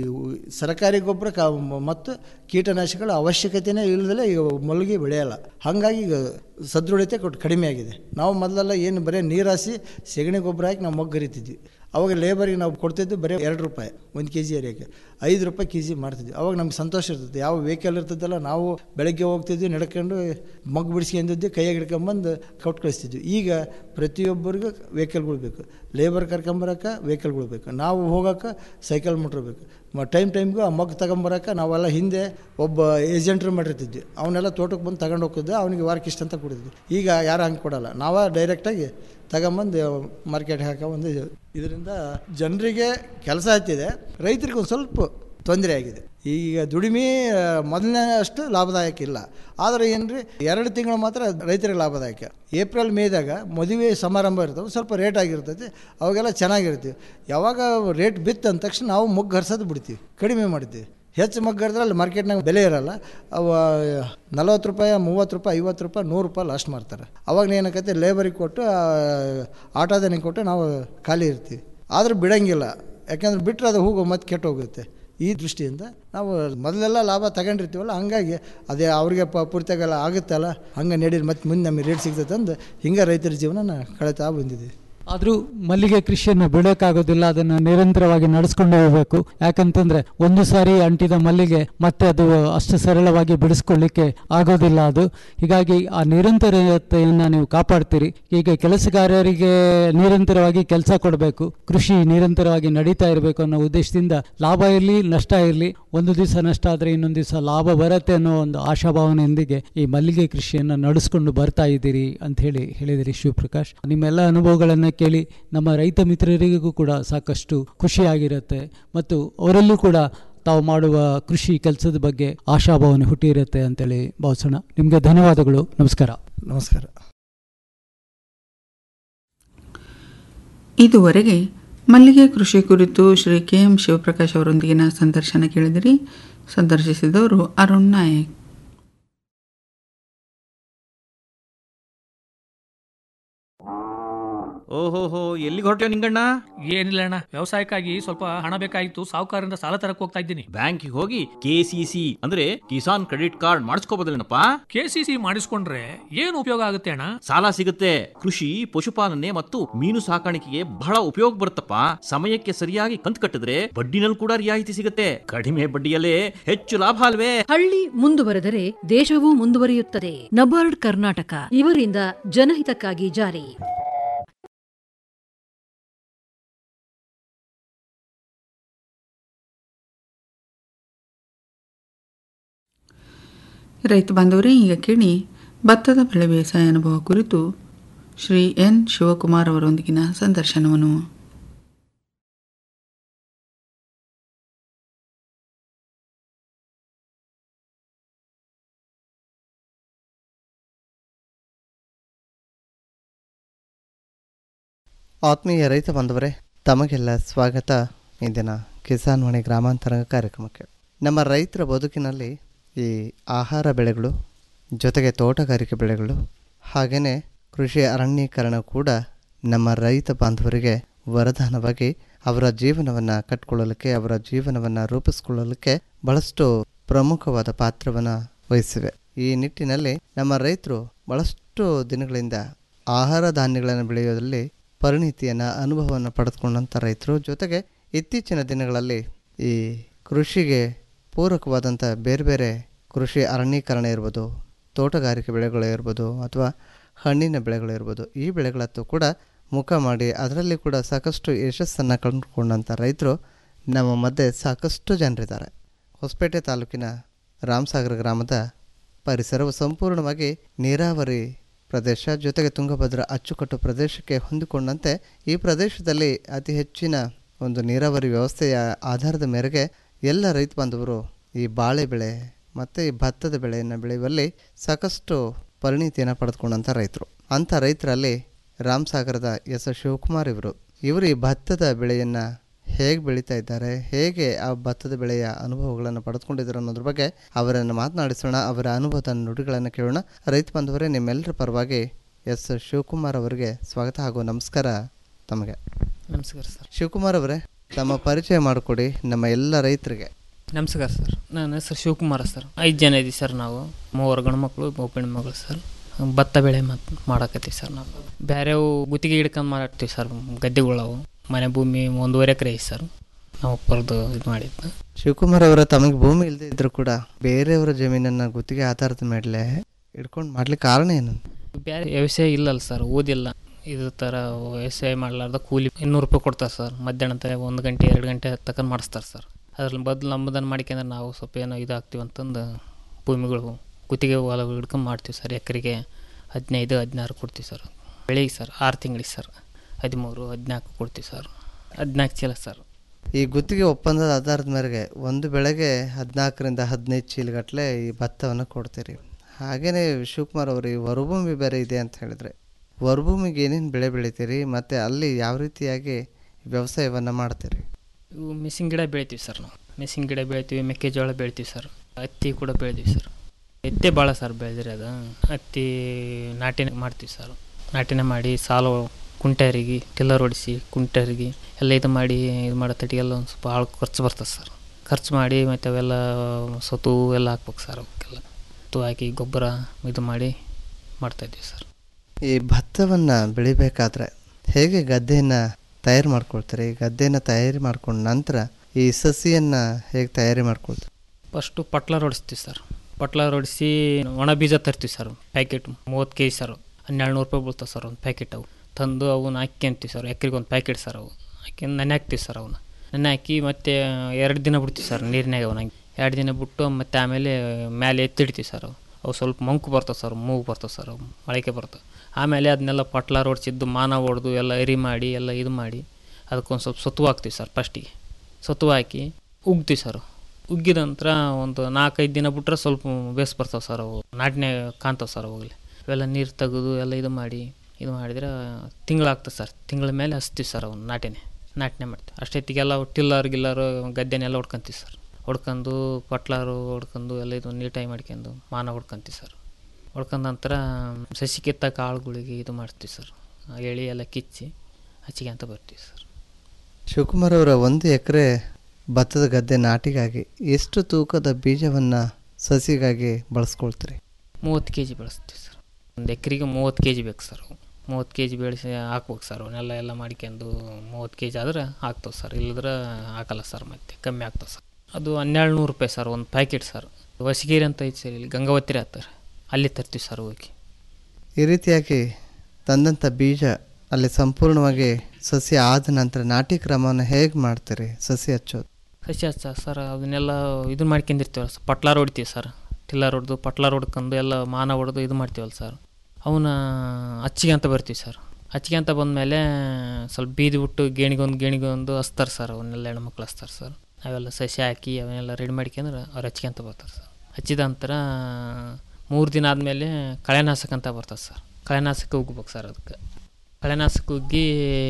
Speaker 11: ಸರ್ಕಾರಿ ಗೊಬ್ಬರ ಕ ಮತ್ತು ಕೀಟನಾಶಕಗಳ ಅವಶ್ಯಕತೆನೇ ಇಲ್ಲದಲೇ ಈಗ ಮಲ್ಲಿಗೆ ಬೆಳೆಯಲ್ಲ ಹಾಗಾಗಿ ಈಗ ಸದೃಢತೆ ಕೊಟ್ಟು ಕಡಿಮೆ ಆಗಿದೆ ನಾವು ಮೊದಲೆಲ್ಲ ಏನು ಬರೀ ನೀರಾಸಿ ಸೆಗಣಿ ಗೊಬ್ಬರ ಹಾಕಿ ನಾವು ಮೊಗ್ಗರಿತಿದ್ವಿ ಅವಾಗ ಲೇಬರಿಗೆ ನಾವು ಕೊಡ್ತಿದ್ದು ಬರೀ ಎರಡು ರೂಪಾಯಿ ಒಂದು ಕೆ ಜಿ ಏರಿಯಾಗೆ ಐದು ರೂಪಾಯಿ ಕೆ ಜಿ ಮಾಡ್ತಿದ್ವಿ ಅವಾಗ ನಮ್ಗೆ ಸಂತೋಷ ಇರ್ತದೆ ಯಾವ ವೆಹಿಕಲ್ ಇರ್ತದಲ್ಲ ನಾವು ಬೆಳಗ್ಗೆ ಹೋಗ್ತಿದ್ವಿ ನಡ್ಕೊಂಡು ಮಗ್ಗು ಬಿಡಿಸ್ಕೊಂಡಿದ್ವಿ ಕೈಯಾಗ ಹಿಡ್ಕೊಂಬಂದು ಕೊಟ್ಟು ಕಳಿಸ್ತಿದ್ವಿ ಈಗ ಪ್ರತಿಯೊಬ್ಬರಿಗೂ ವೆಹಿಕಲ್ಗಳು ಬೇಕು ಲೇಬರ್ ಕರ್ಕೊಂಬರಕ್ಕೆ ವೆಹಿಕಲ್ಗಳು ಬೇಕು ನಾವು ಹೋಗೋಕೆ ಸೈಕಲ್ ಮೋಟ್ರ್ ಬೇಕು ಮ ಟೈಮ್ ಟೈಮ್ಗೂ ಆ ಮಗ್ ತಗೊಂಬರಕ್ಕೆ ನಾವೆಲ್ಲ ಹಿಂದೆ ಒಬ್ಬ ಏಜೆಂಟ್ರು ಮಾಡಿರ್ತಿದ್ವಿ ಅವನ್ನೆಲ್ಲ ತೋಟಕ್ಕೆ ಬಂದು ತಗೊಂಡು ಹೋಗ್ತಿದ್ದೆ ಅವನಿಗೆ ವಾರಕ್ಕೆ ಇಷ್ಟ ಅಂತ ಕೊಡಿದ್ವಿ ಈಗ ಯಾರು ಹಂಗೆ ಕೊಡಲ್ಲ ನಾವೇ ಡೈರೆಕ್ಟಾಗಿ ತಗೊಂಬಂದು ಮಾರ್ಕೆಟ್ ಹಾಕೊಂಬಂದು ಇದರಿಂದ ಜನರಿಗೆ ಕೆಲಸ ಆಗ್ತಿದೆ ರೈತರಿಗೆ ಒಂದು ಸ್ವಲ್ಪ ತೊಂದರೆ ಆಗಿದೆ ಈಗ ದುಡಿಮೆ ಮೊದಲನೇ ಅಷ್ಟು ಲಾಭದಾಯಕ ಇಲ್ಲ ಆದರೆ ಏನು ರೀ ಎರಡು ತಿಂಗಳು ಮಾತ್ರ ರೈತರಿಗೆ ಲಾಭದಾಯಕ ಏಪ್ರಿಲ್ ಮೇದಾಗ ಮದುವೆ ಸಮಾರಂಭ ಇರ್ತವೆ ಸ್ವಲ್ಪ ರೇಟ್ ಆಗಿರ್ತೈತಿ ಅವಾಗೆಲ್ಲ ಚೆನ್ನಾಗಿರ್ತೀವಿ ಯಾವಾಗ ರೇಟ್ ಬಿತ್ತು ಅಂದ ತಕ್ಷಣ ನಾವು ಮುಗ್ಗು ಹರ್ಸೋದು ಬಿಡ್ತೀವಿ ಕಡಿಮೆ ಮಾಡ್ತೀವಿ ಹೆಚ್ಚು ಮಗ್ಗರಿದ್ರೆ ಅಲ್ಲಿ ಮಾರ್ಕೆಟ್ನಾಗ ಬೆಲೆ ಇರಲ್ಲ ಅವ ನಲ್ವತ್ತು ರೂಪಾಯಿ ಮೂವತ್ತು ರೂಪಾಯಿ ಐವತ್ತು ರೂಪಾಯಿ ನೂರು ರೂಪಾಯಿ ಲಾಸ್ಟ್ ಮಾಡ್ತಾರೆ ಅವಾಗ ಏನಾಕೈತೆ ಲೇಬರಿಗೆ ಕೊಟ್ಟು ಆಟೋದನಿಗೆ ಕೊಟ್ಟು ನಾವು ಖಾಲಿ ಇರ್ತೀವಿ ಆದರೂ ಬಿಡಂಗಿಲ್ಲ ಯಾಕೆಂದ್ರೆ ಬಿಟ್ಟರೆ ಅದು ಹೂವು ಮತ್ತೆ ಕೆಟ್ಟು ಹೋಗುತ್ತೆ ಈ ದೃಷ್ಟಿಯಿಂದ ನಾವು ಮೊದಲೆಲ್ಲ ಲಾಭ ತಗೊಂಡಿರ್ತೀವಲ್ಲ ಹಂಗಾಗಿ ಅದೇ ಅವ್ರಿಗೆ ಪ ಪೂರ್ತಿಯಾಗೆಲ್ಲ ಆಗುತ್ತಲ್ಲ ಹಂಗೆ ನಡೀರಿ ಮತ್ತೆ ಮುಂದೆ ನಮಗೆ ರೇಟ್ ಸಿಗ್ತೈತೆ ಅಂದು ಹಿಂಗೆ ರೈತರ ಜೀವನ ಕಳೀತಾ ಬಂದಿದ್ದೀವಿ
Speaker 10: ಆದರೂ ಮಲ್ಲಿಗೆ ಕೃಷಿಯನ್ನು ಬಿಡೋಕ್ಕಾಗೋದಿಲ್ಲ ಅದನ್ನು ನಿರಂತರವಾಗಿ ನಡೆಸ್ಕೊಂಡು ಹೋಗಬೇಕು ಯಾಕಂತಂದ್ರೆ ಒಂದು ಸಾರಿ ಅಂಟಿದ ಮಲ್ಲಿಗೆ ಮತ್ತೆ ಅದು ಅಷ್ಟು ಸರಳವಾಗಿ ಬಿಡಿಸ್ಕೊಳ್ಳಿಕ್ಕೆ ಆಗೋದಿಲ್ಲ ಅದು ಹೀಗಾಗಿ ಆ ನಿರಂತರತೆಯನ್ನು ನೀವು ಕಾಪಾಡ್ತೀರಿ ಈಗ ಕೆಲಸಗಾರರಿಗೆ ನಿರಂತರವಾಗಿ ಕೆಲಸ ಕೊಡಬೇಕು ಕೃಷಿ ನಿರಂತರವಾಗಿ ನಡೀತಾ ಇರಬೇಕು ಅನ್ನೋ ಉದ್ದೇಶದಿಂದ ಲಾಭ ಇರಲಿ ನಷ್ಟ ಇರಲಿ ಒಂದು ದಿವಸ ನಷ್ಟ ಆದರೆ ಇನ್ನೊಂದು ದಿವಸ ಲಾಭ ಬರುತ್ತೆ ಅನ್ನೋ ಒಂದು ಆಶಾಭಾವನೆಯೊಂದಿಗೆ ಈ ಮಲ್ಲಿಗೆ ಕೃಷಿಯನ್ನು ನಡೆಸ್ಕೊಂಡು ಬರ್ತಾ ಇದ್ದೀರಿ ಅಂತ ಹೇಳಿ ಹೇಳಿದಿರಿ ಶಿವಪ್ರಕಾಶ್ ನಿಮ್ಮೆಲ್ಲ ಅನುಭವಗಳನ್ನು ಕೇಳಿ ನಮ್ಮ ರೈತ ಮಿತ್ರರಿಗೂ ಕೂಡ ಸಾಕಷ್ಟು ಖುಷಿಯಾಗಿರುತ್ತೆ ಮತ್ತು ಅವರಲ್ಲೂ ಕೂಡ ತಾವು ಮಾಡುವ ಕೃಷಿ ಕೆಲಸದ ಬಗ್ಗೆ ಆಶಾಭಾವನೆ ಹುಟ್ಟಿರುತ್ತೆ ಅಂತೇಳಿ ಭಾವಿಸೋಣ ನಿಮಗೆ ಧನ್ಯವಾದಗಳು ನಮಸ್ಕಾರ
Speaker 11: ನಮಸ್ಕಾರ
Speaker 7: ಇದುವರೆಗೆ ಮಲ್ಲಿಗೆ ಕೃಷಿ ಕುರಿತು ಶ್ರೀ ಕೆ ಎಂ ಶಿವಪ್ರಕಾಶ್ ಅವರೊಂದಿಗಿನ ಸಂದರ್ಶನ ಕೇಳಿದಿರಿ ಸಂದರ್ಶಿಸಿದವರು ಅರುಣ್ ನಾಯಕ್
Speaker 12: ಓಹೋಹೋ ಎಲ್ಲಿಗೆ ಹೊರಟ್ಯೋ ನಿಂಗಣ್ಣ
Speaker 13: ಏನಿಲ್ಲ ಅಣ್ಣ ವ್ಯವಸಾಯಕ್ಕಾಗಿ ಸ್ವಲ್ಪ ಹಣ ಬೇಕಾಗಿತ್ತು ಸಾಹುಕಾರರಿಂದ ಸಾಲ ತರಕ್ ಹೋಗ್ತಾ ಇದ್ದೀನಿ
Speaker 12: ಬ್ಯಾಂಕಿಗೆ ಹೋಗಿ ಕೆ ಸಿ ಸಿ ಅಂದ್ರೆ ಕಿಸಾನ್ ಕ್ರೆಡಿಟ್ ಕಾರ್ಡ್ ಮಾಡಿಸ್ಕೋಬೋದಲ್ಲೇನಪ್ಪ
Speaker 13: ಕೆ ಸಿ ಸಿ ಮಾಡಿಸ್ಕೊಂಡ್ರೆ ಏನು ಉಪಯೋಗ ಆಗುತ್ತೆ ಅಣ್ಣ
Speaker 12: ಸಾಲ ಸಿಗುತ್ತೆ ಕೃಷಿ ಪಶುಪಾಲನೆ ಮತ್ತು ಮೀನು ಸಾಕಾಣಿಕೆಗೆ ಬಹಳ ಉಪಯೋಗ ಬರುತ್ತಪ್ಪ ಸಮಯಕ್ಕೆ ಸರಿಯಾಗಿ ಕಂತು ಕಟ್ಟಿದ್ರೆ ಬಡ್ಡಿನಲ್ಲಿ ಕೂಡ ರಿಯಾಯಿತಿ ಸಿಗುತ್ತೆ ಕಡಿಮೆ ಬಡ್ಡಿಯಲ್ಲೇ ಹೆಚ್ಚು ಲಾಭ ಅಲ್ವೇ
Speaker 14: ಹಳ್ಳಿ ಮುಂದುವರೆದರೆ ದೇಶವೂ ಮುಂದುವರಿಯುತ್ತದೆ ನಬಾರ್ಡ್ ಕರ್ನಾಟಕ ಇವರಿಂದ ಜನಹಿತಕ್ಕಾಗಿ ಜಾರಿ
Speaker 7: ರೈತ ಬಾಂಧವರೇ ಈಗ ಕೇಳಿ ಭತ್ತದ ಬೆಳೆ ಬೇಸಾಯ ಅನುಭವ ಕುರಿತು ಶ್ರೀ ಎನ್ ಶಿವಕುಮಾರ್ ಅವರೊಂದಿಗಿನ ಸಂದರ್ಶನವನ್ನು
Speaker 15: ಆತ್ಮೀಯ ರೈತ ಬಾಂಧವರೇ ತಮಗೆಲ್ಲ ಸ್ವಾಗತ ಇಂದಿನ ಕಿಸಾನ್ ವಾಣಿ ಗ್ರಾಮಾಂತರ ಕಾರ್ಯಕ್ರಮಕ್ಕೆ ನಮ್ಮ ರೈತರ ಬದುಕಿನಲ್ಲಿ ಈ ಆಹಾರ ಬೆಳೆಗಳು ಜೊತೆಗೆ ತೋಟಗಾರಿಕೆ ಬೆಳೆಗಳು ಹಾಗೆಯೇ ಕೃಷಿ ಅರಣ್ಯೀಕರಣ ಕೂಡ ನಮ್ಮ ರೈತ ಬಾಂಧವರಿಗೆ ವರದಾನವಾಗಿ ಅವರ ಜೀವನವನ್ನು ಕಟ್ಕೊಳ್ಳಲಿಕ್ಕೆ ಅವರ ಜೀವನವನ್ನು ರೂಪಿಸ್ಕೊಳ್ಳಲಿಕ್ಕೆ ಬಹಳಷ್ಟು ಪ್ರಮುಖವಾದ ಪಾತ್ರವನ್ನು ವಹಿಸಿವೆ ಈ ನಿಟ್ಟಿನಲ್ಲಿ ನಮ್ಮ ರೈತರು ಬಹಳಷ್ಟು ದಿನಗಳಿಂದ ಆಹಾರ ಧಾನ್ಯಗಳನ್ನು ಬೆಳೆಯೋದ್ರಲ್ಲಿ ಪರಿಣಿತಿಯನ್ನು ಅನುಭವವನ್ನು ಪಡೆದುಕೊಂಡಂಥ ರೈತರು ಜೊತೆಗೆ ಇತ್ತೀಚಿನ ದಿನಗಳಲ್ಲಿ ಈ ಕೃಷಿಗೆ ಪೂರಕವಾದಂಥ ಬೇರೆ ಬೇರೆ ಕೃಷಿ ಅರಣ್ಯೀಕರಣ ಇರ್ಬೋದು ತೋಟಗಾರಿಕೆ ಬೆಳೆಗಳು ಇರ್ಬೋದು ಅಥವಾ ಹಣ್ಣಿನ ಬೆಳೆಗಳು ಇರ್ಬೋದು ಈ ಬೆಳೆಗಳತ್ತು ಕೂಡ ಮುಖ ಮಾಡಿ ಅದರಲ್ಲಿ ಕೂಡ ಸಾಕಷ್ಟು ಯಶಸ್ಸನ್ನು ಕಂಡುಕೊಂಡಂಥ ರೈತರು ನಮ್ಮ ಮಧ್ಯೆ ಸಾಕಷ್ಟು ಜನರಿದ್ದಾರೆ ಹೊಸಪೇಟೆ ತಾಲೂಕಿನ ರಾಮಸಾಗರ ಗ್ರಾಮದ ಪರಿಸರವು ಸಂಪೂರ್ಣವಾಗಿ ನೀರಾವರಿ ಪ್ರದೇಶ ಜೊತೆಗೆ ತುಂಗಭದ್ರಾ ಅಚ್ಚುಕಟ್ಟು ಪ್ರದೇಶಕ್ಕೆ ಹೊಂದಿಕೊಂಡಂತೆ ಈ ಪ್ರದೇಶದಲ್ಲಿ ಅತಿ ಹೆಚ್ಚಿನ ಒಂದು ನೀರಾವರಿ ವ್ಯವಸ್ಥೆಯ ಆಧಾರದ ಮೇರೆಗೆ ಎಲ್ಲ ರೈತ ಬಾಂಧವರು ಈ ಬಾಳೆ ಬೆಳೆ ಮತ್ತು ಈ ಭತ್ತದ ಬೆಳೆಯನ್ನು ಬೆಳೆಯುವಲ್ಲಿ ಸಾಕಷ್ಟು ಪರಿಣಿತಿಯನ್ನು ಪಡೆದುಕೊಂಡಂಥ ರೈತರು ಅಂಥ ರೈತರಲ್ಲಿ ರಾಮಸಾಗರದ ಎಸ್ ಶಿವಕುಮಾರ್ ಇವರು ಇವರು ಈ ಭತ್ತದ ಬೆಳೆಯನ್ನು ಹೇಗೆ ಬೆಳೀತಾ ಇದ್ದಾರೆ ಹೇಗೆ ಆ ಭತ್ತದ ಬೆಳೆಯ ಅನುಭವಗಳನ್ನು ಪಡೆದುಕೊಂಡಿದ್ದಾರೆ ಅನ್ನೋದ್ರ ಬಗ್ಗೆ ಅವರನ್ನು ಮಾತನಾಡಿಸೋಣ ಅವರ ಅನುಭವದ ನುಡಿಗಳನ್ನು ಕೇಳೋಣ ರೈತ ಬಾಂಧವರೇ ನಿಮ್ಮೆಲ್ಲರ ಪರವಾಗಿ ಎಸ್ ಶಿವಕುಮಾರ್ ಅವರಿಗೆ ಸ್ವಾಗತ ಹಾಗೂ ನಮಸ್ಕಾರ ತಮಗೆ
Speaker 16: ನಮಸ್ಕಾರ ಸರ್
Speaker 15: ಶಿವಕುಮಾರ್ ಅವರೇ ತಮ್ಮ ಪರಿಚಯ ಮಾಡಿಕೊಡಿ ನಮ್ಮ ಎಲ್ಲ ರೈತರಿಗೆ
Speaker 16: ನಮಸ್ಕಾರ ಸರ್ ನನ್ನ ಹೆಸರು ಶಿವಕುಮಾರ ಸರ್ ಐದು ಜನ ಇದ್ದೀವಿ ಸರ್ ನಾವು ಮೂವರು ಗಂಡು ಮಕ್ಕಳು ಒಬ್ಬ ಹೆಣ್ಮಗಳು ಸರ್ ಭತ್ತ ಬೆಳೆ ಮತ್ತು ಮಾಡಕತ್ತೀವಿ ಸರ್ ನಾವು ಬೇರೆವು ಗುತ್ತಿಗೆ ಹಿಡ್ಕೊಂಡು ಮಾಡ್ತೀವಿ ಸರ್ ಗದ್ದೆಗಳವು ಮನೆ ಭೂಮಿ ಒಂದೂವರೆ ಎಕರೆ ಐತೆ ಸರ್ ನಾವು ಒಬ್ಬರದು ಇದು ಮಾಡಿದ್ದು
Speaker 15: ಶಿವಕುಮಾರ್ ಅವರ ತಮಗೆ ಭೂಮಿ ಇಲ್ಲದೆ ಇದ್ರೂ ಕೂಡ ಬೇರೆಯವರ ಜಮೀನನ್ನು ಗುತ್ತಿಗೆ ಆಧಾರದ ಮೇಲೆ ಹಿಡ್ಕೊಂಡು ಮಾಡ್ಲಿಕ್ಕೆ ಕಾರಣ ಏನು
Speaker 16: ಬೇರೆ ವ್ಯವಸಾಯ ಇಲ್ಲಲ್ಲ ಸರ್ ಓದಿಲ್ಲ ಇದು ಥರ ವ್ಯವಸಾಯ ಮಾಡಲಾರ್ದ ಕೂಲಿ ಇನ್ನೂರು ರೂಪಾಯಿ ಕೊಡ್ತಾರೆ ಸರ್ ಮಧ್ಯಾಹ್ನ ತ ಒಂದು ಗಂಟೆ ಎರಡು ಗಂಟೆ ತಗೊಂಡು ಮಾಡಿಸ್ತಾರೆ ಸರ್ ಅದ್ರಲ್ಲಿ ಬದಲು ನಮ್ಮದನ್ನು ಮಾಡ್ಕೊಂಡ್ರೆ ನಾವು ಸ್ವಲ್ಪ ಏನೋ ಇದಾಗ್ತೀವಿ ಅಂತಂದು ಭೂಮಿಗಳು ಗುತ್ತಿಗೆ ಹೊಲಗಳು ಹಿಡ್ಕೊಂಡು ಮಾಡ್ತೀವಿ ಸರ್ ಎಕರೆಗೆ ಹದಿನೈದು ಹದಿನಾರು ಕೊಡ್ತೀವಿ ಸರ್ ಬೆಳಿಗ್ಗೆ ಸರ್ ಆರು ತಿಂಗಳಿಗೆ ಸರ್ ಹದಿಮೂರು ಹದಿನಾಲ್ಕು ಕೊಡ್ತೀವಿ ಸರ್ ಹದಿನಾಲ್ಕು ಚೀಲ ಸರ್
Speaker 15: ಈ ಗುತ್ತಿಗೆ ಒಪ್ಪಂದದ ಆಧಾರದ ಮೇರೆಗೆ ಒಂದು ಬೆಳೆಗೆ ಹದಿನಾಲ್ಕರಿಂದ ಹದಿನೈದು ಚೀಲಗಟ್ಟಲೆ ಈ ಭತ್ತವನ್ನು ಕೊಡ್ತೀರಿ ಹಾಗೆಯೇ ಶಿವಕುಮಾರ್ ಅವರು ಈ ಹೊರಭೂಮಿ ಬೇರೆ ಇದೆ ಅಂತ ಹೇಳಿದ್ರೆ ಹೊರಭೂಮಿಗೆ ಏನೇನು ಬೆಳೆ ಬೆಳಿತೀರಿ ಮತ್ತು ಅಲ್ಲಿ ಯಾವ ರೀತಿಯಾಗಿ ವ್ಯವಸಾಯವನ್ನು ಮಾಡ್ತೀರಿ
Speaker 16: ಇವು ಮೆಸಿನ್ ಗಿಡ ಬೆಳಿತೀವಿ ಸರ್ ನಾವು ಮೆಸಿನ್ ಗಿಡ ಬೆಳಿತೀವಿ ಮೆಕ್ಕೆಜೋಳ ಬೆಳಿತೀವಿ ಸರ್ ಹತ್ತಿ ಕೂಡ ಬೆಳಿತೀವಿ ಸರ್ ಎತ್ತೆ ಭಾಳ ಸರ್ ಬೆಳೆದಿರೋದು ಹತ್ತಿ ನಾಟಿನ ಮಾಡ್ತೀವಿ ಸರ್ ನಾಟಿನ ಮಾಡಿ ಸಾಲು ಕುಂಟೆರಿಗೆ ಟಿಲ್ಲರ್ ಹೊಡಿಸಿ ಕುಂಟೆರಿಗೆ ಎಲ್ಲ ಇದು ಮಾಡಿ ಇದು ಮಾಡೋ ತಟಿಗೆಲ್ಲ ಒಂದು ಸ್ವಲ್ಪ ಆಳು ಖರ್ಚು ಬರ್ತದೆ ಸರ್ ಖರ್ಚು ಮಾಡಿ ಮತ್ತು ಅವೆಲ್ಲ ಸತು ಎಲ್ಲ ಹಾಕ್ಬೇಕು ಸರ್ ಅವಕ್ಕೆಲ್ಲ ಸತು ಹಾಕಿ ಗೊಬ್ಬರ ಇದು ಮಾಡಿ ಮಾಡ್ತಾಯಿದ್ದೀವಿ ಸರ್
Speaker 15: ಈ ಭತ್ತವನ್ನು ಬೆಳಿಬೇಕಾದ್ರೆ ಹೇಗೆ ಗದ್ದೆಯನ್ನು ತಯಾರು ಮಾಡ್ಕೊಳ್ತೀರಿ ಗದ್ದೆಯನ್ನು ತಯಾರಿ ಮಾಡ್ಕೊಂಡ ನಂತರ ಈ ಸಸಿಯನ್ನು ಹೇಗೆ ತಯಾರಿ ಮಾಡ್ಕೊಳ್ತೀರಿ
Speaker 16: ಫಸ್ಟು ಪಟ್ಲಾರ್ ಹೊಡಿಸ್ತೀವಿ ಸರ್ ಪಟ್ಲಾರ್ ಹೊಡಿಸಿ ಒಣ ಬೀಜ ತರ್ತೀವಿ ಸರ್ ಪ್ಯಾಕೆಟ್ ಮೂವತ್ತು ಕೆ ಜಿ ಸರ್ ಹನ್ನೆರಡು ನೂರು ರೂಪಾಯಿ ಬೀಳ್ತಾವೆ ಸರ್ ಒಂದು ಪ್ಯಾಕೆಟ್ ಅವು ತಂದು ಅವನ್ನ ಹಾಕ್ಯಂತೀವಿ ಸರ್ ಎಕರೆಗೆ ಒಂದು ಪ್ಯಾಕೆಟ್ ಸರ್ ಅವು ಹಾಕ್ಯಂದು ನೆನೆ ಹಾಕ್ತೀವಿ ಸರ್ ಅವನ್ನ ನೆನೆ ಹಾಕಿ ಮತ್ತು ಎರಡು ದಿನ ಬಿಡ್ತೀವಿ ಸರ್ ನೀರಿನಾಗ ಅವನ್ನ ಎರಡು ದಿನ ಬಿಟ್ಟು ಮತ್ತು ಆಮೇಲೆ ಮೇಲೆ ಎತ್ತಿಡ್ತೀವಿ ಸರ್ ಅವು ಅವು ಸ್ವಲ್ಪ ಮಂಕು ಬರ್ತವೆ ಸರ್ ಮೂಗು ಬರ್ತವೆ ಸರ್ ಅವು ಮೊಳಕೆ ಬರ್ತವೆ ಆಮೇಲೆ ಅದನ್ನೆಲ್ಲ ಪಟ್ಲಾರ್ ಹೊಡ್ಸಿದ್ದು ಮಾನ ಹೊಡೆದು ಎಲ್ಲ ಎರಿ ಮಾಡಿ ಎಲ್ಲ ಇದು ಮಾಡಿ ಅದಕ್ಕೊಂದು ಸ್ವಲ್ಪ ಸತ್ವ ಹಾಕ್ತೀವಿ ಸರ್ ಫಸ್ಟಿಗೆ ಸತ್ವ ಹಾಕಿ ಉಗ್ತೀವಿ ಸರ್ ಉಗ್ಗಿದ ನಂತರ ಒಂದು ನಾಲ್ಕೈದು ದಿನ ಬಿಟ್ರೆ ಸ್ವಲ್ಪ ಬೇಸ್ ಬರ್ತವೆ ಸರ್ ಅವು ನಾಟಿನೇ ಕಾಣ್ತಾವೆ ಸರ್ ಅವಾಗಲೇ ಇವೆಲ್ಲ ನೀರು ತೆಗೆದು ಎಲ್ಲ ಇದು ಮಾಡಿ ಇದು ಮಾಡಿದ್ರೆ ತಿಂಗಳಾಗ್ತದೆ ಸರ್ ತಿಂಗಳ ಮೇಲೆ ಹಚ್ತೀವಿ ಸರ್ ಅವ್ನು ನಾಟಿನೇ ನಾಟಿನೇ ಮಾಡ್ತೀವಿ ಅಷ್ಟೊತ್ತಿಗೆಲ್ಲ ಟಿಲ್ಲರ್ ಗಿಲ್ಲರು ಗದ್ದೆನೆಲ್ಲ ಹೊಡ್ಕೊಂತೀವಿ ಸರ್ ಹೊಡ್ಕೊಂಡು ಪಟ್ಲಾರು ಹೊಡ್ಕೊಂಡು ಎಲ್ಲ ಇದು ನೀಟಾಗಿ ಮಾಡ್ಕೊಂಡು ಮಾನ ಹೊಡ್ಕೊಂತೀವಿ ಸರ್ ಹೊಡ್ಕೊಂಡ ನಂತರ ಸಸಿ ಕಿತ್ತ ಕಾಳುಗಳಿಗೆ ಇದು ಮಾಡ್ತೀವಿ ಸರ್ ಎಳಿ ಎಲ್ಲ ಕಿಚ್ಚಿ ಹಚ್ಚಿಗೆ ಅಂತ ಬರ್ತೀವಿ ಸರ್
Speaker 15: ಶಿವಕುಮಾರ್ ಅವರ ಒಂದು ಎಕರೆ ಭತ್ತದ ಗದ್ದೆ ನಾಟಿಗಾಗಿ ಎಷ್ಟು ತೂಕದ ಬೀಜವನ್ನು ಸಸಿಗಾಗಿ ಬಳಸ್ಕೊಳ್ತೀರಿ
Speaker 16: ಮೂವತ್ತು ಕೆ ಜಿ ಬೆಳೆಸ್ತೀವಿ ಸರ್ ಒಂದು ಎಕರೆಗೆ ಮೂವತ್ತು ಕೆ ಜಿ ಬೇಕು ಸರ್ ಮೂವತ್ತು ಕೆ ಜಿ ಬೆಳೆಸಿ ಹಾಕ್ಬೇಕು ಸರ್ ಅವನ್ನೆಲ್ಲ ಎಲ್ಲ ಮಾಡ್ಕೊಂಡು ಮೂವತ್ತು ಕೆ ಜಿ ಆದ್ರೆ ಹಾಕ್ತವೆ ಸರ್ ಇಲ್ಲದ್ರೆ ಹಾಕಲ್ಲ ಸರ್ ಮತ್ತೆ ಕಮ್ಮಿ ಆಗ್ತವೆ ಸರ್ ಅದು ಹನ್ನೆರಡು ನೂರು ರೂಪಾಯಿ ಸರ್ ಒಂದು ಪ್ಯಾಕೆಟ್ ಸರ್ ಹೊಸಗೇರಿ ಅಂತ ಐತೆ ಸರ್ ಇಲ್ಲಿ ಗಂಗಾವತಿ ಹತ್ತಾರೆ ಅಲ್ಲಿ ತರ್ತೀವಿ ಸರ್ ಹೋಗಿ
Speaker 15: ಈ ರೀತಿಯಾಗಿ ತಂದಂಥ ಬೀಜ ಅಲ್ಲಿ ಸಂಪೂರ್ಣವಾಗಿ ಸಸಿ ಆದ ನಂತರ ನಾಟಿ ಕ್ರಮವನ್ನು ಹೇಗೆ ಮಾಡ್ತೀರಿ ಸಸಿ ಹಚ್ಚೋದು
Speaker 16: ಸಸಿ ಹಚ್ಚ ಸರ್ ಅದನ್ನೆಲ್ಲ ಇದು ಮಾಡ್ಕೊಂಡಿರ್ತೀವಲ್ಲ ಸರ್ ಪಟ್ಲಾರ್ ಹೊಡಿತೀವಿ ಸರ್ ಟಿಲ್ಲರ್ ಹೊಡೆದು ಪಟ್ಲಾರ್ ಹೊಡ್ಕೊಂಡು ಎಲ್ಲ ಮಾನ ಹೊಡೆದು ಇದು ಮಾಡ್ತೀವಲ್ಲ ಸರ್ ಅವನ್ನ ಹಚ್ಚಿಗೆ ಅಂತ ಬರ್ತೀವಿ ಸರ್ ಹಚ್ಚಿಗೆ ಅಂತ ಬಂದಮೇಲೆ ಸ್ವಲ್ಪ ಬೀದಿ ಬಿಟ್ಟು ಗೇಣಿಗೊಂದು ಗೇಣಿಗೊಂದು ಹಚ್ತಾರೆ ಸರ್ ಅವನ್ನೆಲ್ಲ ಹೆಣ್ಮಕ್ಳು ಹಚ್ತಾರೆ ಸರ್ ಅವೆಲ್ಲ ಸಸಿ ಹಾಕಿ ಅವನ್ನೆಲ್ಲ ರೆಡಿ ಮಾಡ್ಕೊಂಡ್ರೆ ಅವ್ರು ಹಚ್ಗೆ ಅಂತ ಬರ್ತಾರೆ ಸರ್ ಹಚ್ಚಿದ ನಂತರ ಮೂರು ದಿನ ಆದಮೇಲೆ ಕಳೆನಾಶಕ ಅಂತ ಬರ್ತದೆ ಸರ್ ಕಳೆನಾಶಕ ಉಗ್ಬೇಕು ಸರ್ ಅದಕ್ಕೆ ಕಳೆನಾಶಕ ಉಗ್ಗಿ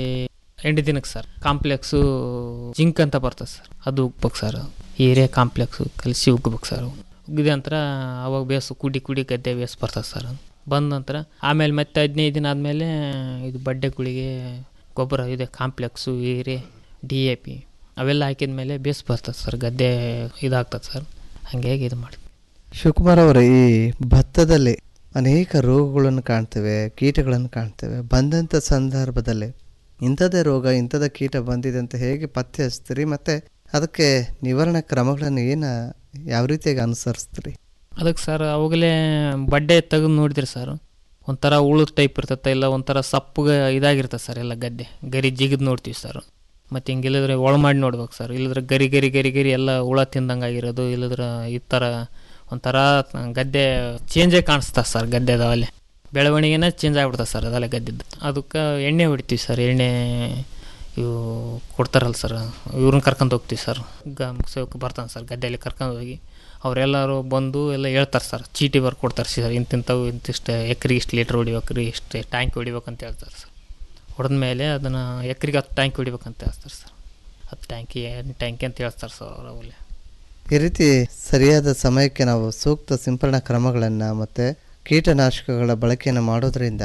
Speaker 16: ಎಂಟು ದಿನಕ್ಕೆ ಸರ್ ಕಾಂಪ್ಲೆಕ್ಸು ಜಿಂಕ್ ಅಂತ ಬರ್ತದೆ ಸರ್ ಅದು ಉಗ್ಬೇಕು ಸರ್ ಏರಿಯಾ ಕಾಂಪ್ಲೆಕ್ಸು ಕಲಿಸಿ ಉಗ್ಬೇಕು ಸರ್ ಉಗ್ಗಿದ ನಂತರ ಅವಾಗ ಬೇಸು ಕುಡಿ ಕುಡಿ ಗದ್ದೆ ಬೇಸ್ ಬರ್ತದೆ ಸರ್ ಬಂದ ನಂತರ ಆಮೇಲೆ ಮತ್ತೆ ಹದಿನೈದು ದಿನ ಆದಮೇಲೆ ಇದು ಬಡ್ಡೆಗಳಿಗೆ ಗೊಬ್ಬರ ಇದೆ ಕಾಂಪ್ಲೆಕ್ಸು ಏರೆ ಡಿ ಎ ಪಿ ಅವೆಲ್ಲ ಹಾಕಿದ ಮೇಲೆ ಬೇಸ್ ಬರ್ತದೆ ಸರ್ ಗದ್ದೆ ಇದಾಗ್ತದೆ ಸರ್ ಹಂಗಾಗಿ ಇದು ಮಾಡಿ
Speaker 15: ಶಿವಕುಮಾರ್ ಅವರೇ ಈ ಭತ್ತದಲ್ಲಿ ಅನೇಕ ರೋಗಗಳನ್ನು ಕಾಣ್ತೇವೆ ಕೀಟಗಳನ್ನು ಕಾಣ್ತೇವೆ ಬಂದಂಥ ಸಂದರ್ಭದಲ್ಲಿ ಇಂಥದ್ದೇ ರೋಗ ಇಂಥದ್ದೇ ಕೀಟ ಬಂದಿದೆ ಅಂತ ಹೇಗೆ ಪತ್ತೆ ಹಚ್ತೀರಿ ಮತ್ತು ಅದಕ್ಕೆ ನಿವಾರಣಾ ಕ್ರಮಗಳನ್ನು ಏನು ಯಾವ ರೀತಿಯಾಗಿ ಅನುಸರಿಸ್ತೀರಿ
Speaker 16: ಅದಕ್ಕೆ ಸರ್ ಅವಾಗಲೇ ಬಡ್ಡೆ ತೆಗೆದು ನೋಡಿದ್ರಿ ಸರ್ ಒಂಥರ ಉಳುದ್ ಟೈಪ್ ಇರ್ತೈತೆ ಇಲ್ಲ ಒಂಥರ ಸಪ್ಪಗೆ ಇದಾಗಿರ್ತದೆ ಸರ್ ಎಲ್ಲ ಗದ್ದೆ ಗರಿ ಜಿಗಿದು ನೋಡ್ತೀವಿ ಸರ್ ಮತ್ತು ಹಿಂಗಿಲ್ಲದ್ರೆ ಒಳ ಮಾಡಿ ನೋಡ್ಬೇಕು ಸರ್ ಇಲ್ಲದ್ರೆ ಗರಿ ಗರಿ ಗರಿ ಗರಿ ಎಲ್ಲ ಹುಳ ತಿಂದಂಗೆ ಆಗಿರೋದು ಇಲ್ಲದ್ರೆ ಈ ಥರ ಒಂಥರ ಗದ್ದೆ ಚೇಂಜೇ ಕಾಣಿಸ್ತದೆ ಸರ್ ಗದ್ದೆದವಲ್ಲಿ ಬೆಳವಣಿಗೆನೇ ಚೇಂಜ್ ಆಗ್ಬಿಡ್ತದೆ ಸರ್ ಅದೆಲ್ಲ ಗದ್ದೆದ್ದು ಅದಕ್ಕೆ ಎಣ್ಣೆ ಹೊಡಿತೀವಿ ಸರ್ ಎಣ್ಣೆ ಇವು ಕೊಡ್ತಾರಲ್ಲ ಸರ್ ಇವ್ರನ್ನ ಕರ್ಕೊಂಡು ಹೋಗ್ತೀವಿ ಸರ್ ಗ ಸೇವಕ್ಕೆ ಬರ್ತಾನೆ ಸರ್ ಗದ್ದೆಯಲ್ಲಿ ಕರ್ಕೊಂಡು ಹೋಗಿ ಅವರೆಲ್ಲರೂ ಬಂದು ಎಲ್ಲ ಹೇಳ್ತಾರೆ ಸರ್ ಚೀಟಿ ಬರ್ದು ಕೊಡ್ತಾರೆ ಸರ್ ಇಂತಿಂಥವು ಇಂತಿಷ್ಟು ಎಕ್ರಿಗೆ ಇಷ್ಟು ಲೀಟ್ರ್ ಹೊಡಿಬೇಕು ರೀ ಇಷ್ಟು ಟ್ಯಾಂಕ್ ಹೊಡಿಬೇಕು ಅಂತ ಹೇಳ್ತಾರೆ ಸರ್ ಹೊಡೆದ ಮೇಲೆ ಅದನ್ನು ಎಕ್ರಿಗೆ ಹತ್ತು ಟ್ಯಾಂಕ್ ಹೊಡಿಬೇಕಂತ ಹೇಳ್ತಾರೆ ಸರ್ ಹತ್ತು ಟ್ಯಾಂಕಿ ಎಂಟು ಟ್ಯಾಂಕಿ ಅಂತ ಹೇಳ್ತಾರೆ ಸರ್ ಅವ್ರು ಅವಲ್ಲಿ
Speaker 15: ಈ ರೀತಿ ಸರಿಯಾದ ಸಮಯಕ್ಕೆ ನಾವು ಸೂಕ್ತ ಸಿಂಪರಣಾ ಕ್ರಮಗಳನ್ನು ಮತ್ತು ಕೀಟನಾಶಕಗಳ ಬಳಕೆಯನ್ನು ಮಾಡೋದ್ರಿಂದ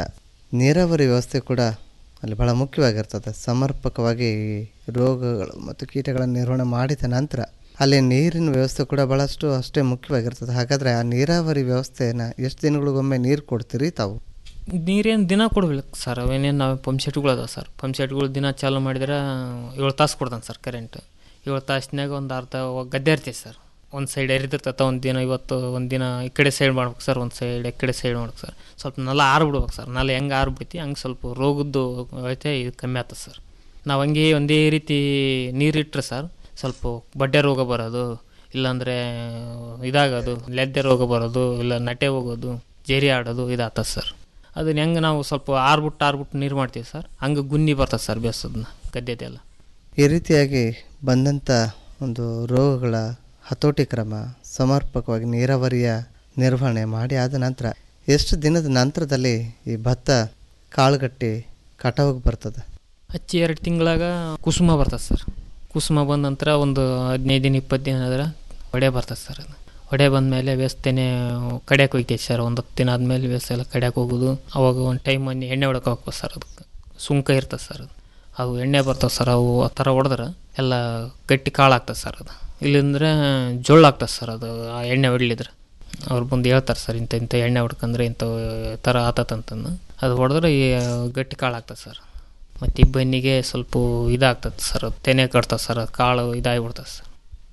Speaker 15: ನೀರಾವರಿ ವ್ಯವಸ್ಥೆ ಕೂಡ ಅಲ್ಲಿ ಬಹಳ ಮುಖ್ಯವಾಗಿರ್ತದೆ ಸಮರ್ಪಕವಾಗಿ ಈ ರೋಗಗಳು ಮತ್ತು ಕೀಟಗಳ ನಿರ್ವಹಣೆ ಮಾಡಿದ ನಂತರ ಅಲ್ಲಿ ನೀರಿನ ವ್ಯವಸ್ಥೆ ಕೂಡ ಭಾಳಷ್ಟು ಅಷ್ಟೇ ಮುಖ್ಯವಾಗಿರ್ತದೆ ಹಾಗಾದರೆ ಆ ನೀರಾವರಿ ವ್ಯವಸ್ಥೆನ ಎಷ್ಟು ದಿನಗಳಿಗೊಮ್ಮೆ ನೀರು ಕೊಡ್ತೀರಿ ತಾವು
Speaker 16: ನೀರೇನು ದಿನ ಕೊಡ್ಬೇಕು ಸರ್ ಅವೇನೇನು ನಾವು ಪಂಪ್ ಸೆಟ್ಗಳು ಅದಾವೆ ಸರ್ ಪಂಪ್ ಸೆಟ್ಗಳು ದಿನ ಚಾಲು ಮಾಡಿದ್ರೆ ಏಳು ತಾಸು ಕೊಡ್ತಾನೆ ಸರ್ ಕರೆಂಟ್ ಏಳು ತಾಸಿನಾಗ ಒಂದು ಅರ್ಧ ಗದ್ದೆ ಇರ್ತೈತೆ ಸರ್ ಒಂದು ಸೈಡ್ ಎರಿದಿರ್ತೈತೆ ಒಂದು ದಿನ ಇವತ್ತು ಒಂದು ದಿನ ಈ ಕಡೆ ಸೈಡ್ ಮಾಡ್ಬೇಕು ಸರ್ ಒಂದು ಸೈಡ್ ಈ ಕಡೆ ಸೈಡ್ ಮಾಡ್ಬೇಕು ಸರ್ ಸ್ವಲ್ಪ ನೆಲ ಆರ್ಬಿಡ್ಬೇಕು ಸರ್ ನೆಲ ಹೆಂಗೆ ಆರ್ಬಿಡ್ತಿ ಹಂಗೆ ಸ್ವಲ್ಪ ರೋಗದ್ದು ಐತೆ ಇದು ಕಮ್ಮಿ ಆಗ್ತದೆ ಸರ್ ನಾವು ಹಂಗೆ ಒಂದೇ ರೀತಿ ನೀರಿಟ್ಟರೆ ಸರ್ ಸ್ವಲ್ಪ ಬಡ್ಡೆ ರೋಗ ಬರೋದು ಇಲ್ಲಾಂದರೆ ಇದಾಗೋದು ಲೆದ್ದೆ ರೋಗ ಬರೋದು ಇಲ್ಲ ನಟೆ ಹೋಗೋದು ಜೇರಿ ಆಡೋದು ಇದಾಗ್ತದೆ ಸರ್ ಅದನ್ನ ಹೆಂಗೆ ನಾವು ಸ್ವಲ್ಪ ಆರ್ಬಿಟ್ಟು ಆರ್ಬಿಟ್ಟು ನೀರು ಮಾಡ್ತೀವಿ ಸರ್ ಹಂಗೆ ಗುನ್ನಿ ಬರ್ತದೆ ಸರ್ ಬೇಸದನ್ನ ಗದ್ದೆದೆಲ್ಲ
Speaker 15: ಈ ರೀತಿಯಾಗಿ ಬಂದಂಥ ಒಂದು ರೋಗಗಳ ಹತೋಟಿ ಕ್ರಮ ಸಮರ್ಪಕವಾಗಿ ನೀರಾವರಿಯ ನಿರ್ವಹಣೆ ಮಾಡಿ ಆದ ನಂತರ ಎಷ್ಟು ದಿನದ ನಂತರದಲ್ಲಿ ಈ ಭತ್ತ ಕಾಳುಗಟ್ಟಿ ಕಟಾವಿಗೆ ಬರ್ತದೆ
Speaker 16: ಹಚ್ಚಿ ಎರಡು ತಿಂಗಳಾಗ ಕುಸುಮ ಬರ್ತದೆ ಸರ್ ಕುಸುಮ ಬಂದ ನಂತರ ಒಂದು ಹದಿನೈದು ದಿನ ಇಪ್ಪತ್ತು ದಿನ ಆದ್ರೆ ಹೊಡೆ ಬರ್ತದೆ ಸರ್ ಅದು ಹೊಡೆ ಬಂದಮೇಲೆ ವ್ಯವಸ್ಥೆನೇ ಕಡ್ಯಾಕೆ ಹೋಗ್ತೈತೆ ಸರ್ ಒಂದು ಹತ್ತು ದಿನ ಆದಮೇಲೆ ವ್ಯವಸ್ಥೆ ಎಲ್ಲ ಕಡ್ಯಾಕೆ ಹೋಗೋದು ಅವಾಗ ಒಂದು ಟೈಮ್ ಒಂದು ಎಣ್ಣೆ ಹೊಡಕ್ಕೆ ಹೋಗ್ಬೋದು ಸರ್ ಅದಕ್ಕೆ ಸುಂಕ ಇರ್ತದೆ ಸರ್ ಅದು ಅವು ಎಣ್ಣೆ ಬರ್ತಾವೆ ಸರ್ ಅವು ಆ ಥರ ಹೊಡೆದ್ರೆ ಎಲ್ಲ ಗಟ್ಟಿ ಕಾಳು ಆಗ್ತದೆ ಸರ್ ಅದು ಇಲ್ಲಿಂದ್ರೆ ಜೋಳ ಆಗ್ತದೆ ಸರ್ ಅದು ಆ ಎಣ್ಣೆ ಹೊಡ್ಲಿದ್ರೆ ಅವ್ರು ಬಂದು ಹೇಳ್ತಾರೆ ಸರ್ ಇಂಥ ಇಂಥ ಎಣ್ಣೆ ಹೊಡ್ಕಂದ್ರೆ ಇಂಥ ಥರ ಆತತಂತಂದು ಅದು ಹೊಡೆದ್ರೆ ಈ ಗಟ್ಟಿ ಕಾಳು ಆಗ್ತದೆ ಸರ್ ಮತ್ತು ಇಬ್ಬನಿಗೆ ಸ್ವಲ್ಪ ಇದಾಗ್ತದೆ ಸರ್ ತೆನೆ ಕಟ್ತದೆ ಸರ್ ಅದು ಕಾಳು ಇದಾಗಿಬಿಡ್ತದೆ ಸರ್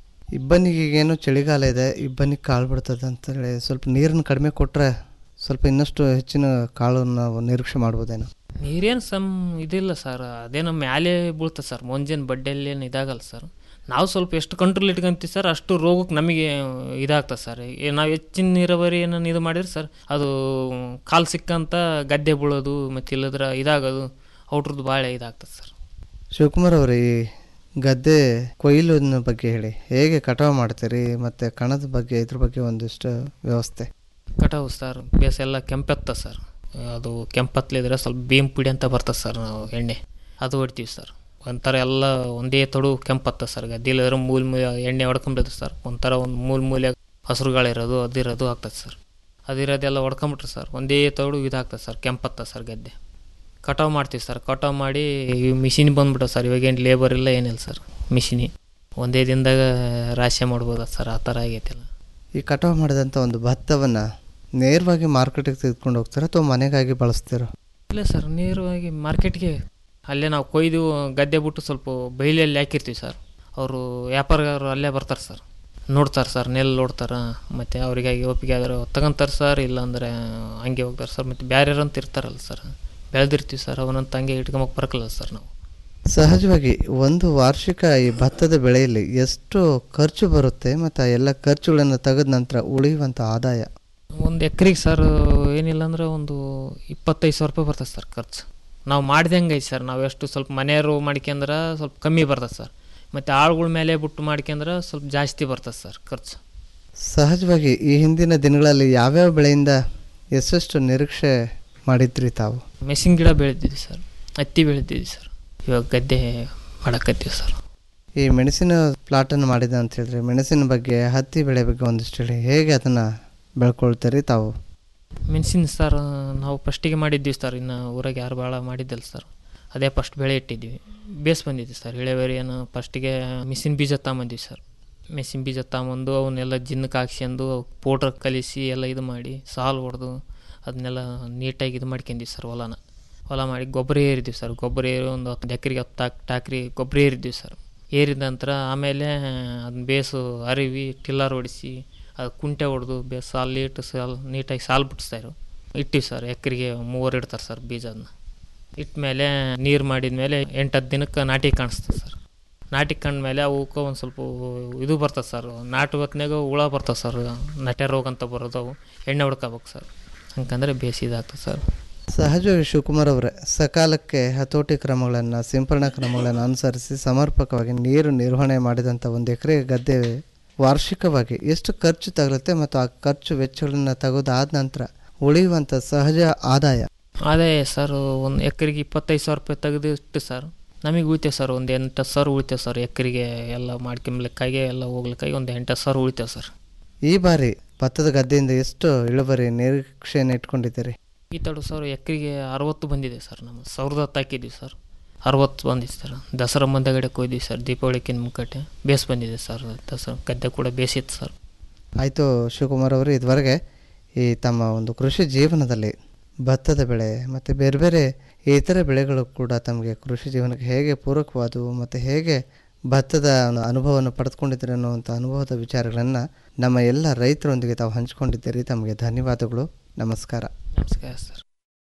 Speaker 15: ಇಬ್ಬನಿಗೇನು ಚಳಿಗಾಲ ಇದೆ ಇಬ್ಬನಿಗೆ ಕಾಳು ಬಿಡ್ತದೆ ಅಂತೇಳಿ ಸ್ವಲ್ಪ ನೀರನ್ನು ಕಡಿಮೆ ಕೊಟ್ಟರೆ ಸ್ವಲ್ಪ ಇನ್ನಷ್ಟು ಹೆಚ್ಚಿನ ಕಾಳನ್ನು ನಾವು ನಿರೀಕ್ಷೆ ಮಾಡ್ಬೋದೇನೋ
Speaker 16: ನೀರೇನು ಸಮ್ ಇದಿಲ್ಲ ಸರ್ ಅದೇನೋ ಮ್ಯಾಲೆ ಬೀಳ್ತದೆ ಸರ್ ಮುಂಜಾನೆ ಬಡ್ಡೆಯಲ್ಲಿ ಏನು ಇದಾಗಲ್ಲ ಸರ್ ನಾವು ಸ್ವಲ್ಪ ಎಷ್ಟು ಕಂಟ್ರೋಲ್ ಇಟ್ಕೊಂತೀವಿ ಸರ್ ಅಷ್ಟು ರೋಗಕ್ಕೆ ನಮಗೆ ಇದಾಗ್ತದೆ ಸರ್ ನಾವು ಹೆಚ್ಚಿನ ನೀರಾವರಿ ಏನನ್ನು ಇದು ಮಾಡಿದ್ರೆ ಸರ್ ಅದು ಕಾಲು ಸಿಕ್ಕಂತ ಗದ್ದೆ ಬೀಳೋದು ಮತ್ತು ಇಲ್ಲದ್ರೆ ಇದಾಗೋದು ಔಟ್ರದ್ದು ಭಾಳ ಇದಾಗ್ತದೆ ಸರ್
Speaker 15: ಶಿವಕುಮಾರ್ ಅವರೇ ಈ ಗದ್ದೆ ಕೊಯ್ಲಿನ ಬಗ್ಗೆ ಹೇಳಿ ಹೇಗೆ ಕಟಾವು ಮಾಡ್ತೀರಿ ಮತ್ತು ಕಣದ ಬಗ್ಗೆ ಇದ್ರ ಬಗ್ಗೆ ಒಂದಿಷ್ಟು ವ್ಯವಸ್ಥೆ
Speaker 16: ಕಟಾವು ಸರ್ ಬೇಸ್ ಎಲ್ಲ ಕೆಂಪೆತ್ತ ಸರ್ ಅದು ಕೆಂಪತ್ಲಿದ್ರೆ ಸ್ವಲ್ಪ ಬೇಮ್ ಪುಡಿ ಅಂತ ಬರ್ತದೆ ಸರ್ ನಾವು ಎಣ್ಣೆ ಅದು ಹೊಡ್ತೀವಿ ಸರ್ ಒಂಥರ ಎಲ್ಲ ಒಂದೇ ತೊಡು ಕೆಂಪತ್ತ ಸರ್ ಗದ್ದಿಲಿದ್ರೆ ಮೂಲ ಮೂಲ ಎಣ್ಣೆ ಹೊಡ್ಕೊಂಬಿಡ್ತದೆ ಸರ್ ಒಂಥರ ಒಂದು ಮೂಲ ಮೂಲೆ ಹಸಿರುಗಳಿರೋದು ಅದಿರೋದು ಆಗ್ತದೆ ಸರ್ ಅದಿರೋದೆಲ್ಲ ಹೊಡ್ಕೊಂಬಿಟ್ರೆ ಸರ್ ಒಂದೇ ತೊಡು ಇದಾಗ್ತದೆ ಸರ್ ಕೆಂಪತ್ತ ಸರ್ ಗದ್ದೆ ಕಟಾವು ಮಾಡ್ತೀವಿ ಸರ್ ಕಟಾವು ಮಾಡಿ ಈ ಮಿಷಿನ್ ಬಂದ್ಬಿಟ್ಟು ಸರ್ ಇವಾಗೇನು ಲೇಬರ್ ಇಲ್ಲ ಏನಿಲ್ಲ ಸರ್ ಮಿಷಿನಿ ಒಂದೇ ದಿನದಾಗ ರಾಶಿ ಮಾಡ್ಬೋದ ಸರ್ ಆ ಥರ ಆಗೈತಿಲ್ಲ
Speaker 15: ಈ ಕಟಾವು ಮಾಡಿದಂಥ ಒಂದು ಭತ್ತವನ್ನು ನೇರವಾಗಿ ಮಾರ್ಕೆಟಿಗೆ ತೆಗೆದುಕೊಂಡು ಹೋಗ್ತೀರಾ ಅಥವಾ ಮನೆಗಾಗಿ ಬಳಸ್ತೀರಾ
Speaker 16: ಇಲ್ಲ ಸರ್ ನೇರವಾಗಿ ಮಾರ್ಕೆಟ್ಗೆ ಅಲ್ಲೇ ನಾವು ಕೊಯ್ದು ಗದ್ದೆ ಬಿಟ್ಟು ಸ್ವಲ್ಪ ಬೈಲಲ್ಲಿ ಹಾಕಿರ್ತೀವಿ ಸರ್ ಅವರು ವ್ಯಾಪಾರಗಾರರು ಅಲ್ಲೇ ಬರ್ತಾರೆ ಸರ್ ನೋಡ್ತಾರೆ ಸರ್ ನೆಲ್ ನೋಡ್ತಾರೆ ಮತ್ತು ಅವರಿಗಾಗಿ ಒಪ್ಪಿಗೆ ಆದ್ರೆ ತಗೊಂತಾರೆ ಸರ್ ಇಲ್ಲಾಂದರೆ ಹಂಗೆ ಹೋಗ್ತಾರೆ ಸರ್ ಮತ್ತು ಬೇರೆ ಅಂತ ಇರ್ತಾರಲ್ಲ ಸರ್ ಬೆಳೆದಿರ್ತೀವಿ ಸರ್ ಅವನಂತ ಹಂಗೆ ಇಟ್ಕೊಂಬಕ್ಕೆ ಬರಕಲ್ಲ ಸರ್ ನಾವು
Speaker 15: ಸಹಜವಾಗಿ ಒಂದು ವಾರ್ಷಿಕ ಈ ಭತ್ತದ ಬೆಳೆಯಲ್ಲಿ ಎಷ್ಟು ಖರ್ಚು ಬರುತ್ತೆ ಮತ್ತು ಆ ಎಲ್ಲ ಖರ್ಚುಗಳನ್ನು ತೆಗೆದ ನಂತರ ಉಳಿಯುವಂಥ ಆದಾಯ
Speaker 16: ಒಂದು ಎಕ್ರಿಗೆ ಸರ್ ಏನಿಲ್ಲ ಅಂದ್ರೆ ಒಂದು ಇಪ್ಪತ್ತೈದು ಸಾವಿರ ರೂಪಾಯಿ ಬರ್ತದೆ ಸರ್ ಖರ್ಚು ನಾವು ಮಾಡ್ದಂಗೆ ಐತೆ ಸರ್ ನಾವು ಎಷ್ಟು ಸ್ವಲ್ಪ ಮನೆಯವರು ಮಾಡ್ಕೊಂಡ್ರೆ ಸ್ವಲ್ಪ ಕಮ್ಮಿ ಬರ್ತದೆ ಸರ್ ಮತ್ತು ಆಳುಗಳ ಮೇಲೆ ಬಿಟ್ಟು ಮಾಡ್ಕೊಂಡ್ರೆ ಸ್ವಲ್ಪ ಜಾಸ್ತಿ ಬರ್ತದೆ ಸರ್ ಖರ್ಚು
Speaker 15: ಸಹಜವಾಗಿ ಈ ಹಿಂದಿನ ದಿನಗಳಲ್ಲಿ ಯಾವ್ಯಾವ ಬೆಳೆಯಿಂದ ಎಷ್ಟೆಷ್ಟು ನಿರೀಕ್ಷೆ ಮಾಡಿದ್ರಿ ತಾವು
Speaker 16: ಮೆಣಸಿನ ಗಿಡ ಬೆಳೆದಿದ್ವಿ ಸರ್ ಹತ್ತಿ ಬೆಳೆದಿದ್ವಿ ಸರ್ ಇವಾಗ ಗದ್ದೆ ಮಾಡಕತ್ತೀವಿ ಸರ್
Speaker 15: ಈ ಮೆಣಸಿನ ಪ್ಲಾಟನ್ನು ಮಾಡಿದ ಅಂತ ಹೇಳಿದ್ರೆ ಮೆಣಸಿನ ಬಗ್ಗೆ ಹತ್ತಿ ಬೆಳೆ ಬಗ್ಗೆ ಒಂದಿಷ್ಟು ಹೇಳಿ ಹೇಗೆ ಅದನ್ನು ಬೆಳ್ಕೊಳ್ತೀರಿ ತಾವು
Speaker 16: ಮೆಣಸಿನ ಸರ್ ನಾವು ಫಸ್ಟಿಗೆ ಮಾಡಿದ್ವಿ ಸರ್ ಇನ್ನು ಊರಾಗ ಯಾರು ಭಾಳ ಮಾಡಿದ್ದಲ್ಲ ಸರ್ ಅದೇ ಫಸ್ಟ್ ಬೆಳೆ ಇಟ್ಟಿದ್ವಿ ಬೇಸ್ ಬಂದಿದ್ವಿ ಸರ್ ಇಳೆವರಿ ಏನು ಫಸ್ಟಿಗೆ ಮಿಷಿನ್ ಬೀಜ ತಗೊಂಬಂದ್ವಿ ಸರ್ ಮೆಣಸಿನ ಬೀಜ ತಗೊಂಬಂದು ಅವನ್ನೆಲ್ಲ ಜಿನ್ನಕ್ಕೆ ಹಾಕ್ಸ್ಕೊಂಡು ಪೌಡ್ರ್ ಕಲಿಸಿ ಎಲ್ಲ ಇದು ಮಾಡಿ ಸಾಲು ಹೊಡೆದು ಅದನ್ನೆಲ್ಲ ನೀಟಾಗಿ ಇದು ಮಾಡ್ಕೊಂಡ್ವಿ ಸರ್ ಹೊಲನ ಹೊಲ ಮಾಡಿ ಗೊಬ್ಬರ ಏರಿದ್ವಿ ಸರ್ ಗೊಬ್ಬರ ಏರಿ ಒಂದು ಹತ್ತು ಎಕರೆಗೆ ಹತ್ತು ಟಾಕ್ರಿ ಗೊಬ್ಬರ ಏರಿದ್ವಿ ಸರ್ ಏರಿದ ನಂತರ ಆಮೇಲೆ ಅದನ್ನ ಬೇಸು ಅರಿವಿ ಟಿಲ್ಲರ್ ಹೊಡಿಸಿ ಅದು ಕುಂಟೆ ಹೊಡೆದು ಬೇಸ್ ಸಾಲು ಇಟ್ಟು ಸಾಲು ನೀಟಾಗಿ ಸಾಲು ಬಿಟ್ಟಿಸ್ತಾರೆ ಇಟ್ಟಿವಿ ಸರ್ ಎಕರೆಗೆ ಮೂವರು ಇಡ್ತಾರೆ ಸರ್ ಬೀಜನ ಇಟ್ಟ ಮೇಲೆ ನೀರು ಮಾಡಿದ ಮೇಲೆ ಎಂಟು ಹತ್ತು ದಿನಕ್ಕೆ ನಾಟಿ ಕಾಣಿಸ್ತದೆ ಸರ್ ನಾಟಿ ಕಂಡ್ಮೇಲೆ ಅವಕ್ಕೆ ಒಂದು ಸ್ವಲ್ಪ ಇದು ಬರ್ತದೆ ಸರ್ ನಾಟು ಹೊತ್ನಾಗ ಹುಳ ಬರ್ತದೆ ಸರ್ ನಟೆ ರೋಗ ಅಂತ ಬರೋದು ಅವು ಎಣ್ಣೆ ಹೊಡ್ಕೋಬೇಕು ಸರ್ ಹಂಗಂದ್ರೆ ಬೇಸಿ ಇದಾಗ್ತದೆ ಸರ್
Speaker 15: ಸಹಜವಾಗಿ ಶಿವಕುಮಾರ್ ಅವರೇ ಸಕಾಲಕ್ಕೆ ಹತೋಟಿ ಕ್ರಮಗಳನ್ನು ಸಿಂಪರಣಾ ಕ್ರಮಗಳನ್ನು ಅನುಸರಿಸಿ ಸಮರ್ಪಕವಾಗಿ ನೀರು ನಿರ್ವಹಣೆ ಮಾಡಿದಂಥ ಒಂದು ಎಕರೆ ಗದ್ದೆ ವಾರ್ಷಿಕವಾಗಿ ಎಷ್ಟು ಖರ್ಚು ತಗಲುತ್ತೆ ಮತ್ತು ಆ ಖರ್ಚು ವೆಚ್ಚಗಳನ್ನು ತೆಗೆದಾದ ನಂತರ ಉಳಿಯುವಂಥ ಸಹಜ ಆದಾಯ
Speaker 16: ಅದೇ ಸರ್ ಒಂದು ಎಕರೆಗೆ ಇಪ್ಪತ್ತೈದು ಸಾವಿರ ರೂಪಾಯಿ ತೆಗೆದಿಟ್ಟು ಸರ್ ನಮಗೆ ಉಳಿತೇವೆ ಸರ್ ಒಂದು ಎಂಟು ಸಾವಿರ ಉಳಿತೇವೆ ಸರ್ ಎಕರೆಗೆ ಎಲ್ಲ ಮಾಡ್ಕೊಂಬ್ಲಿಕ್ಕಾಗಿ ಎಲ್ಲ ಹೋಗ್ಲಿಕ್ಕಾಗಿ ಒಂದು ಎಂಟು ಸಾವಿರ ಉಳಿತೇವೆ ಸರ್
Speaker 15: ಈ ಬಾರಿ ಭತ್ತದ ಗದ್ದೆಯಿಂದ ಎಷ್ಟು ಇಳುವರಿ ನಿರೀಕ್ಷೆಯನ್ನು ಇಟ್ಕೊಂಡಿದ್ದೀರಿ
Speaker 16: ಈ ತಡು ಸರ್ ಎಕರೆಗೆ ಅರವತ್ತು ಬಂದಿದೆ ಸರ್ ನಮ್ಮ ಸಾವಿರದ ಹತ್ತು ಹಾಕಿದ್ವಿ ಸರ್ ಅರವತ್ತು ಬಂದಿದೆ ಸರ್ ದಸರಾ ಮುಂದಗಡೆಗೆ ಹೋಯ್ದಿವಿ ಸರ್ ದೀಪಾವಳಿಕಿನ ಮುಕ್ಕಟ್ಟೆ ಬೇಸ್ ಬಂದಿದೆ ಸರ್ ದಸರಾ ಗದ್ದೆ ಕೂಡ ಬೇಸಿತ್ತು ಸರ್
Speaker 15: ಆಯಿತು ಶಿವಕುಮಾರ್ ಅವರು ಇದುವರೆಗೆ ಈ ತಮ್ಮ ಒಂದು ಕೃಷಿ ಜೀವನದಲ್ಲಿ ಭತ್ತದ ಬೆಳೆ ಮತ್ತು ಬೇರೆ ಬೇರೆ ಇತರ ಬೆಳೆಗಳು ಕೂಡ ತಮಗೆ ಕೃಷಿ ಜೀವನಕ್ಕೆ ಹೇಗೆ ಪೂರಕವಾದವು ಮತ್ತು ಹೇಗೆ ಭತ್ತದ ಒಂದು ಅನುಭವವನ್ನು ಪಡೆದುಕೊಂಡಿದ್ದೀರಿ ಅನ್ನುವಂಥ ಅನುಭವದ ವಿಚಾರಗಳನ್ನು ನಮ್ಮ ಎಲ್ಲ ರೈತರೊಂದಿಗೆ ತಾವು ಹಂಚಿಕೊಂಡಿದ್ದೀರಿ ತಮಗೆ ಧನ್ಯವಾದಗಳು ನಮಸ್ಕಾರ
Speaker 16: ನಮಸ್ಕಾರ ಸರ್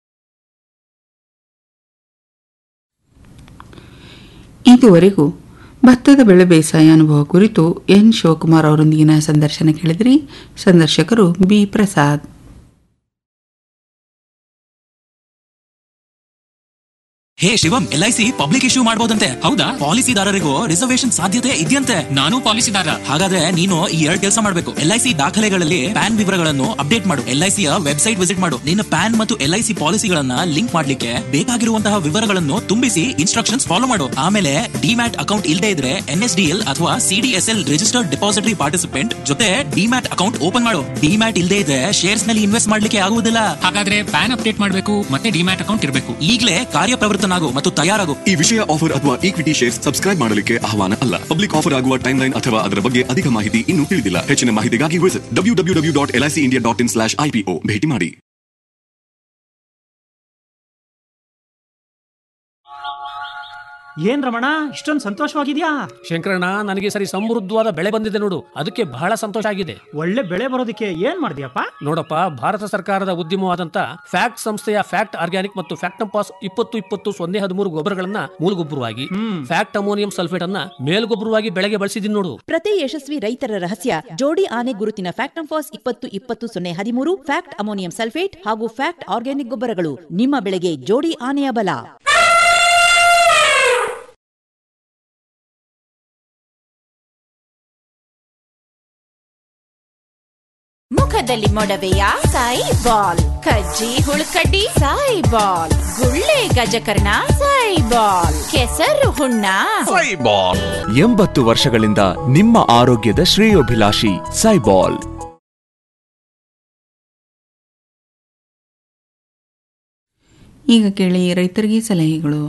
Speaker 7: ಇದುವರೆಗೂ ಭತ್ತದ ಬೆಳೆ ಬೇಸಾಯ ಅನುಭವ ಕುರಿತು ಎನ್ ಶಿವಕುಮಾರ್ ಅವರೊಂದಿಗಿನ ಸಂದರ್ಶನ ಕೇಳಿದ್ರಿ ಸಂದರ್ಶಕರು ಬಿ ಪ್ರಸಾದ್
Speaker 17: ಹೇ Shivam L I C public issue ಮಾಡಬಹುದಂತೆ ಹೌದಾ ಪಾಲಿಸಿದಾರರಿಗೂ ರಿಸರ್ವೇಶನ್ ಸಾಧ್ಯತೆ ಇದೆಯಂತೆ ನಾನು ಪಾಲಿಸಿದಾರ ಹಾಗಾದ್ರೆ ನೀನು ಈ ಎರಡು ಕೆಲಸ ಮಾಡಬೇಕು ಎಲ್ ಐ ಸಿ ದಾಖಲೆಗಳಲ್ಲಿ ಪ್ಯಾನ್ ವಿವರಗಳನ್ನು ಅಪ್ಡೇಟ್ ಮಾಡು ಎಲ್ ಐ ಸಿಯ ವೆಬ್ಸೈಟ್ ವಿಸಿಟ್ ಮಾಡು ನಿನ್ನ ಪ್ಯಾನ್ ಮತ್ತು ಎಲ್ ಐ ಸಿ ಪಾಲಿಸಿಗಳನ್ನ ಲಿಂಕ್ ಮಾಡ್ಲಿಕ್ಕೆ ಬೇಕಾಗಿರುವಂತಹ ವಿವರಗಳನ್ನು ತುಂಬಿಸಿ ಇನ್ಸ್ಟ್ರಕ್ಷನ್ಸ್ ಫಾಲೋ ಮಾಡು ಆಮೇಲೆ ಡಿಮ್ಯಾಟ್ ಅಕೌಂಟ್ ಇಲ್ಲದೆ ಇದ್ರೆ ಎನ್ ಎಸ್ ಡಿ ಎಲ್ ಅಥವಾ ಸಿಡಿಎಸ್ಎಲ್ ರಿಜಿಸ್ಟರ್ಡ್ ಡೆಪಾಸಿಟರಿ ಪಾರ್ಟಿಸಿಪೆಂಟ್ ಜೊತೆ ಡಿಮ್ಯಾಟ್ ಅಕೌಂಟ್ ಓಪನ್ ಮಾಡು ಡಿಮ್ಯಾಟ್ ಇಲ್ಲದೆ ಇದ್ರೆ ಶೇರ್ಸ್ ನಲ್ಲಿ ಇನ್ವೆಸ್ಟ್ ಮಾಡ್ಲಿಕ್ಕೆ ಆಗುವುದಿಲ್ಲ ಹಾಗಾದ್ರೆ ಪ್ಯಾನ್ ಅಪ್ಡೇಟ್ ಮಾಡಬೇಕು ಮತ್ತೆ ಡಿಮ್ಯಾಟ್ ಅಕೌಂಟ್ ಇರಬೇಕು ಈಗಲೇ ಕಾರ್ಯಪ್ರವೃತ್ತನಾಗು ಮತ್ತು ತಯಾರಾಗು
Speaker 18: ಈ ವಿಷಯ ಆಫರ್ ಅಥವಾ ಈಕ್ವಿಟಿ ಶೇರ್ಸ್ ಸಬ್ಸ್ಕ್ರೈಬ್ ಮಾಡಲಿಕ್ಕೆ ಆಹ್ವಾನ ಅಲ್ಲ ಪಬ್ಲಿಕ್ ಆಫರ್ ಆಗುವ ಟೈಮ್ ಲೈನ್ ಅಥವಾ ಅದರ ಬಗ್ಗೆ ಅಧಿಕ ಮಾಹಿತಿ ಇನ್ನೂ ತಿಳಿದಿಲ್ಲ ಹೆಚ್ಚಿನ ಮಾಹಿತಿಗಾಗಿ visit W W W dot L I C India dot in slash IPO ಭೇಟಿ ಮಾಡಿ
Speaker 9: ಏನ್ ರಮಣ ಇಷ್ಟೊಂದು ಸಂತೋಷವಾಗಿದ್ಯಾ
Speaker 13: ಶಂಕರಣ್ಣ ನನಗೆ ಸರಿ ಸಮೃದ್ಧವಾದ ಬೆಳೆ ಬಂದಿದೆ ನೋಡು ಅದಕ್ಕೆ ಬಹಳ ಸಂತೋಷ ಆಗಿದೆ
Speaker 9: ಒಳ್ಳೆ ಬೆಳೆ ಬರೋದಕ್ಕೆ ಏನ್ ಮಾಡಿದ್ಯಪ್ಪ
Speaker 13: ನೋಡಪ್ಪ ಭಾರತ ಸರ್ಕಾರದ ಉದ್ಯಮವಾದಂತ ಫ್ಯಾಕ್ಟ್ ಸಂಸ್ಥೆಯ ಫ್ಯಾಕ್ಟ್ ಆರ್ಗ್ಯಾನಿಕ್ ಮತ್ತು ಫ್ಯಾಕ್ಟಂಪಾಸ್ ಇಪ್ಪತ್ತು ಇಪ್ಪತ್ತು ಸೊನ್ನೆ ಹದಿಮೂರು ಗೊಬ್ಬರಗಳನ್ನ ಮೂಲಗೊಬ್ಬರವಾಗಿ ಫ್ಯಾಕ್ಟ್ ಅಮೋನಿಯಂ ಸಲ್ಫೇಟ್ ಅನ್ನ ಮೇಲ್ಗೊಬ್ಬರವಾಗಿ ಬೆಳೆಗೆ ಬಳಸಿದೀನಿ ನೋಡು
Speaker 8: ಪ್ರತಿ ಯಶಸ್ವಿ ರೈತರ ರಹಸ್ಯ ಜೋಡಿ ಆನೆ ಗುರುತಿನ ಫ್ಯಾಕ್ಟಂಫಾಸ್ ಇಪ್ಪತ್ತು ಇಪ್ಪತ್ತು ಸೊನ್ನೆ ಹದಿಮೂರು ಫ್ಯಾಕ್ಟ್ ಅಮೋನಿಯಂ ಸಲ್ಫೇಟ್ ಹಾಗೂ ಫ್ಯಾಕ್ಟ್ ಆರ್ಗ್ಯಾನಿಕ್ ಗೊಬ್ಬರಗಳು ನಿಮ್ಮ ಬೆಳೆಗೆ ಜೋಡಿ ಆನೆಯ ಬಲ
Speaker 19: ಮುಖದಲ್ಲಿ ಮೊಡವೆಯ ಸಾಯಿ ಬಾಲ್ ಕಜ್ಜಿ ಹುಳುಕಡ್ಡಿ ಸಾಯಿ ಬಾಲ್ ಗುಳ್ಳೆ ಗಜಕರ್ಣ ಸಾಯಿ ಬಾಲ್ ಕೆಸರು ಹುಣ್ಣ
Speaker 20: ಸೈಬಾಲ್ ಎಂಬತ್ತು ವರ್ಷಗಳಿಂದ ನಿಮ್ಮ ಆರೋಗ್ಯದ ಶ್ರೇಯೋಭಿಲಾಷಿ ಸೈಬಾಲ್
Speaker 7: ಈಗ ಕೇಳಿ ರೈತರಿಗೆ ಸಲಹೆಗಳು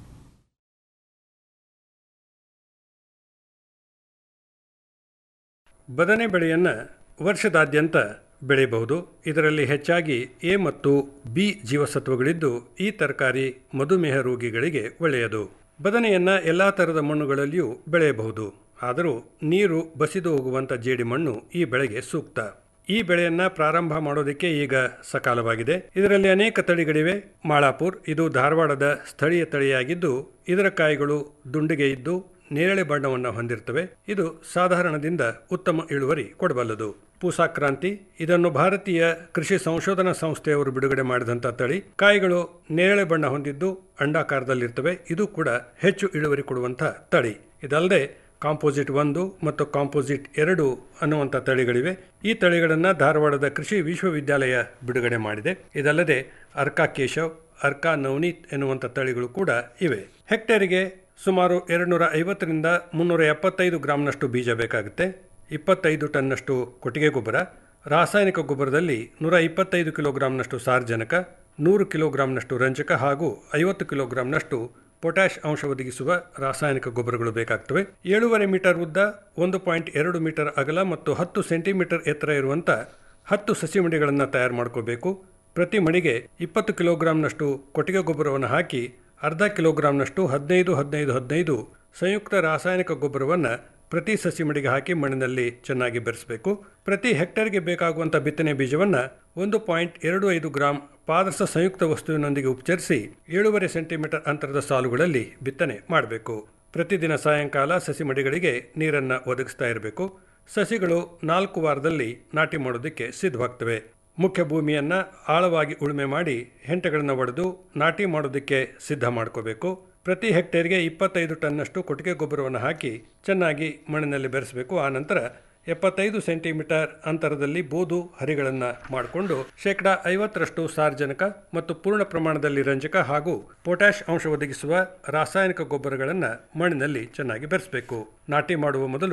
Speaker 21: ಬದನೆ ಬೆಳೆಯನ್ನು ವರ್ಷದಾದ್ಯಂತ ಬೆಳೆಯಬಹುದು ಇದರಲ್ಲಿ ಹೆಚ್ಚಾಗಿ ಎ ಮತ್ತು ಬಿ ಜೀವಸತ್ವಗಳಿದ್ದು ಈ ತರಕಾರಿ ಮಧುಮೇಹ ರೋಗಿಗಳಿಗೆ ಒಳ್ಳೆಯದು ಬದನೆಯನ್ನು ಎಲ್ಲ ಥರದ ಮಣ್ಣುಗಳಲ್ಲಿಯೂ ಬೆಳೆಯಬಹುದು ಆದರೂ ನೀರು ಬಸಿದು ಹೋಗುವಂಥ ಜೇಡಿಮಣ್ಣು ಈ ಬೆಳೆಗೆ ಸೂಕ್ತ ಈ ಬೆಳೆಯನ್ನು ಪ್ರಾರಂಭ ಮಾಡೋದಕ್ಕೆ ಈಗ ಸಕಾಲವಾಗಿದೆ ಇದರಲ್ಲಿ ಅನೇಕ ತಳಿಗಳಿವೆ ಮಾಳಾಪುರ್ ಇದು ಧಾರವಾಡದ ಸ್ಥಳೀಯ ತಳಿಯಾಗಿದ್ದು ಇದರ ಕಾಯಿಗಳು ದುಂಡಿಗೆ ಇದ್ದು ನೇರಳೆ ಬಣ್ಣವನ್ನು ಹೊಂದಿರ್ತವೆ ಇದು ಸಾಧಾರಣದಿಂದ ಉತ್ತಮ ಇಳುವರಿ ಕೊಡಬಲ್ಲದು ಪೂಸಾಕ್ರಾಂತಿ ಇದನ್ನು ಭಾರತೀಯ ಕೃಷಿ ಸಂಶೋಧನಾ ಸಂಸ್ಥೆಯವರು ಬಿಡುಗಡೆ ಮಾಡಿದಂಥ ತಳಿ ಕಾಯಿಗಳು ನೇರಳೆ ಬಣ್ಣ ಹೊಂದಿದ್ದು ಅಂಡಾಕಾರದಲ್ಲಿರ್ತವೆ ಇದು ಕೂಡ ಹೆಚ್ಚು ಇಳುವರಿ ಕೊಡುವಂಥ ತಳಿ ಇದಲ್ಲದೆ ಕಾಂಪೋಸಿಟ್ ಒಂದು ಮತ್ತು ಕಾಂಪೋಸಿಟ್ ಎರಡು ಅನ್ನುವಂಥ ತಳಿಗಳಿವೆ ಈ ತಳಿಗಳನ್ನು ಧಾರವಾಡದ ಕೃಷಿ ವಿಶ್ವವಿದ್ಯಾಲಯ ಬಿಡುಗಡೆ ಮಾಡಿದೆ ಇದಲ್ಲದೆ ಅರ್ಕಾ ಕೇಶವ್ ಅರ್ಕಾ ನವನೀತ್ ಎನ್ನುವಂಥ ತಳಿಗಳು ಕೂಡ ಇವೆ ಹೆಕ್ಟೇರಿಗೆ ಸುಮಾರು ಎರಡುನೂರ ಐವತ್ತರಿಂದ ಮುನ್ನೂರ ಎಪ್ಪತ್ತೈದು ಗ್ರಾಂನಷ್ಟು ಬೀಜ ಬೇಕಾಗುತ್ತೆ ಇಪ್ಪತ್ತೈದು ಟನ್ನಷ್ಟು ಕೊಟ್ಟಿಗೆ ಗೊಬ್ಬರ ರಾಸಾಯನಿಕ ಗೊಬ್ಬರದಲ್ಲಿ ನೂರ ಇಪ್ಪತ್ತೈದು ಕಿಲೋಗ್ರಾಂನಷ್ಟು ಸಾರ್ವಜನಕ ನೂರು ಕಿಲೋಗ್ರಾಂನಷ್ಟು ರಂಜಕ ಹಾಗೂ ಐವತ್ತು ಕಿಲೋಗ್ರಾಂನಷ್ಟು ಪೊಟ್ಯಾಷ್ ಅಂಶ ಒದಗಿಸುವ ರಾಸಾಯನಿಕ ಗೊಬ್ಬರಗಳು ಬೇಕಾಗ್ತವೆ ಏಳೂವರೆ ಮೀಟರ್ ಉದ್ದ ಒಂದು ಪಾಯಿಂಟ್ ಎರಡು ಮೀಟರ್ ಅಗಲ ಮತ್ತು ಹತ್ತು ಸೆಂಟಿಮೀಟರ್ ಎತ್ತರ ಇರುವಂಥ ಹತ್ತು ಸಸಿ ಮಡಿಗಳನ್ನು ತಯಾರು ಮಾಡ್ಕೋಬೇಕು ಪ್ರತಿ ಮಡಿಗೆ ಇಪ್ಪತ್ತು ಕಿಲೋಗ್ರಾಂನಷ್ಟು ಕೊಟ್ಟಿಗೆ ಗೊಬ್ಬರವನ್ನು ಹಾಕಿ ಅರ್ಧ ಕಿಲೋಗ್ರಾಂನಷ್ಟು ಹದಿನೈದು ಹದಿನೈದು ಹದಿನೈದು ಸಂಯುಕ್ತ ರಾಸಾಯನಿಕ ಗೊಬ್ಬರವನ್ನು ಪ್ರತಿ ಸಸಿ ಮಡಿಗೆ ಹಾಕಿ ಮಣ್ಣಿನಲ್ಲಿ ಚೆನ್ನಾಗಿ ಬೆರೆಸಬೇಕು ಪ್ರತಿ ಹೆಕ್ಟೇರ್ಗೆ ಬೇಕಾಗುವಂಥ ಬಿತ್ತನೆ ಬೀಜವನ್ನು ಒಂದು ಪಾಯಿಂಟ್ ಎರಡು ಐದು ಗ್ರಾಂ ಪಾದರಸ ಸಂಯುಕ್ತ ವಸ್ತುವಿನೊಂದಿಗೆ ಉಪಚರಿಸಿ ಏಳೂವರೆ ಸೆಂಟಿಮೀಟರ್ ಅಂತರದ ಸಾಲುಗಳಲ್ಲಿ ಬಿತ್ತನೆ ಮಾಡಬೇಕು ಪ್ರತಿದಿನ ಸಾಯಂಕಾಲ ಸಸಿ ಮಡಿಗಳಿಗೆ ನೀರನ್ನು ಒದಗಿಸ್ತಾ ಇರಬೇಕು ಸಸಿಗಳು ನಾಲ್ಕು ವಾರದಲ್ಲಿ ನಾಟಿ ಮಾಡೋದಕ್ಕೆ ಸಿದ್ಧವಾಗ್ತವೆ ಮುಖ್ಯ ಭೂಮಿಯನ್ನು ಆಳವಾಗಿ ಉಳುಮೆ ಮಾಡಿ ಹೆಂಟೆಗಳನ್ನು ಒಡೆದು ನಾಟಿ ಮಾಡೋದಕ್ಕೆ ಸಿದ್ಧ ಮಾಡ್ಕೋಬೇಕು ಪ್ರತಿ ಹೆಕ್ಟೇರ್ಗೆ ಇಪ್ಪತ್ತೈದು ಟನ್ನಷ್ಟು ಕೊಟ್ಟಿಗೆ ಗೊಬ್ಬರವನ್ನು ಹಾಕಿ ಚೆನ್ನಾಗಿ ಮಣ್ಣಿನಲ್ಲಿ ಬೆರೆಸಬೇಕು ಆ ನಂತರ ಎಪ್ಪತ್ತೈದು ಸೆಂಟಿಮೀಟರ್ ಅಂತರದಲ್ಲಿ ಬೋದು ಹರಿಗಳನ್ನು ಮಾಡಿಕೊಂಡು ಶೇಕಡ ಐವತ್ತರಷ್ಟು ಸಾರ್ವಜನಿಕ ಮತ್ತು ಪೂರ್ಣ ಪ್ರಮಾಣದಲ್ಲಿ ರಂಜಕ ಹಾಗೂ ಪೊಟ್ಯಾಷ್ ಅಂಶ ಒದಗಿಸುವ ರಾಸಾಯನಿಕ ಗೊಬ್ಬರಗಳನ್ನು ಮಣ್ಣಿನಲ್ಲಿ ಚೆನ್ನಾಗಿ ಬೆರೆಸಬೇಕು ನಾಟಿ ಮಾಡುವ ಮೊದಲು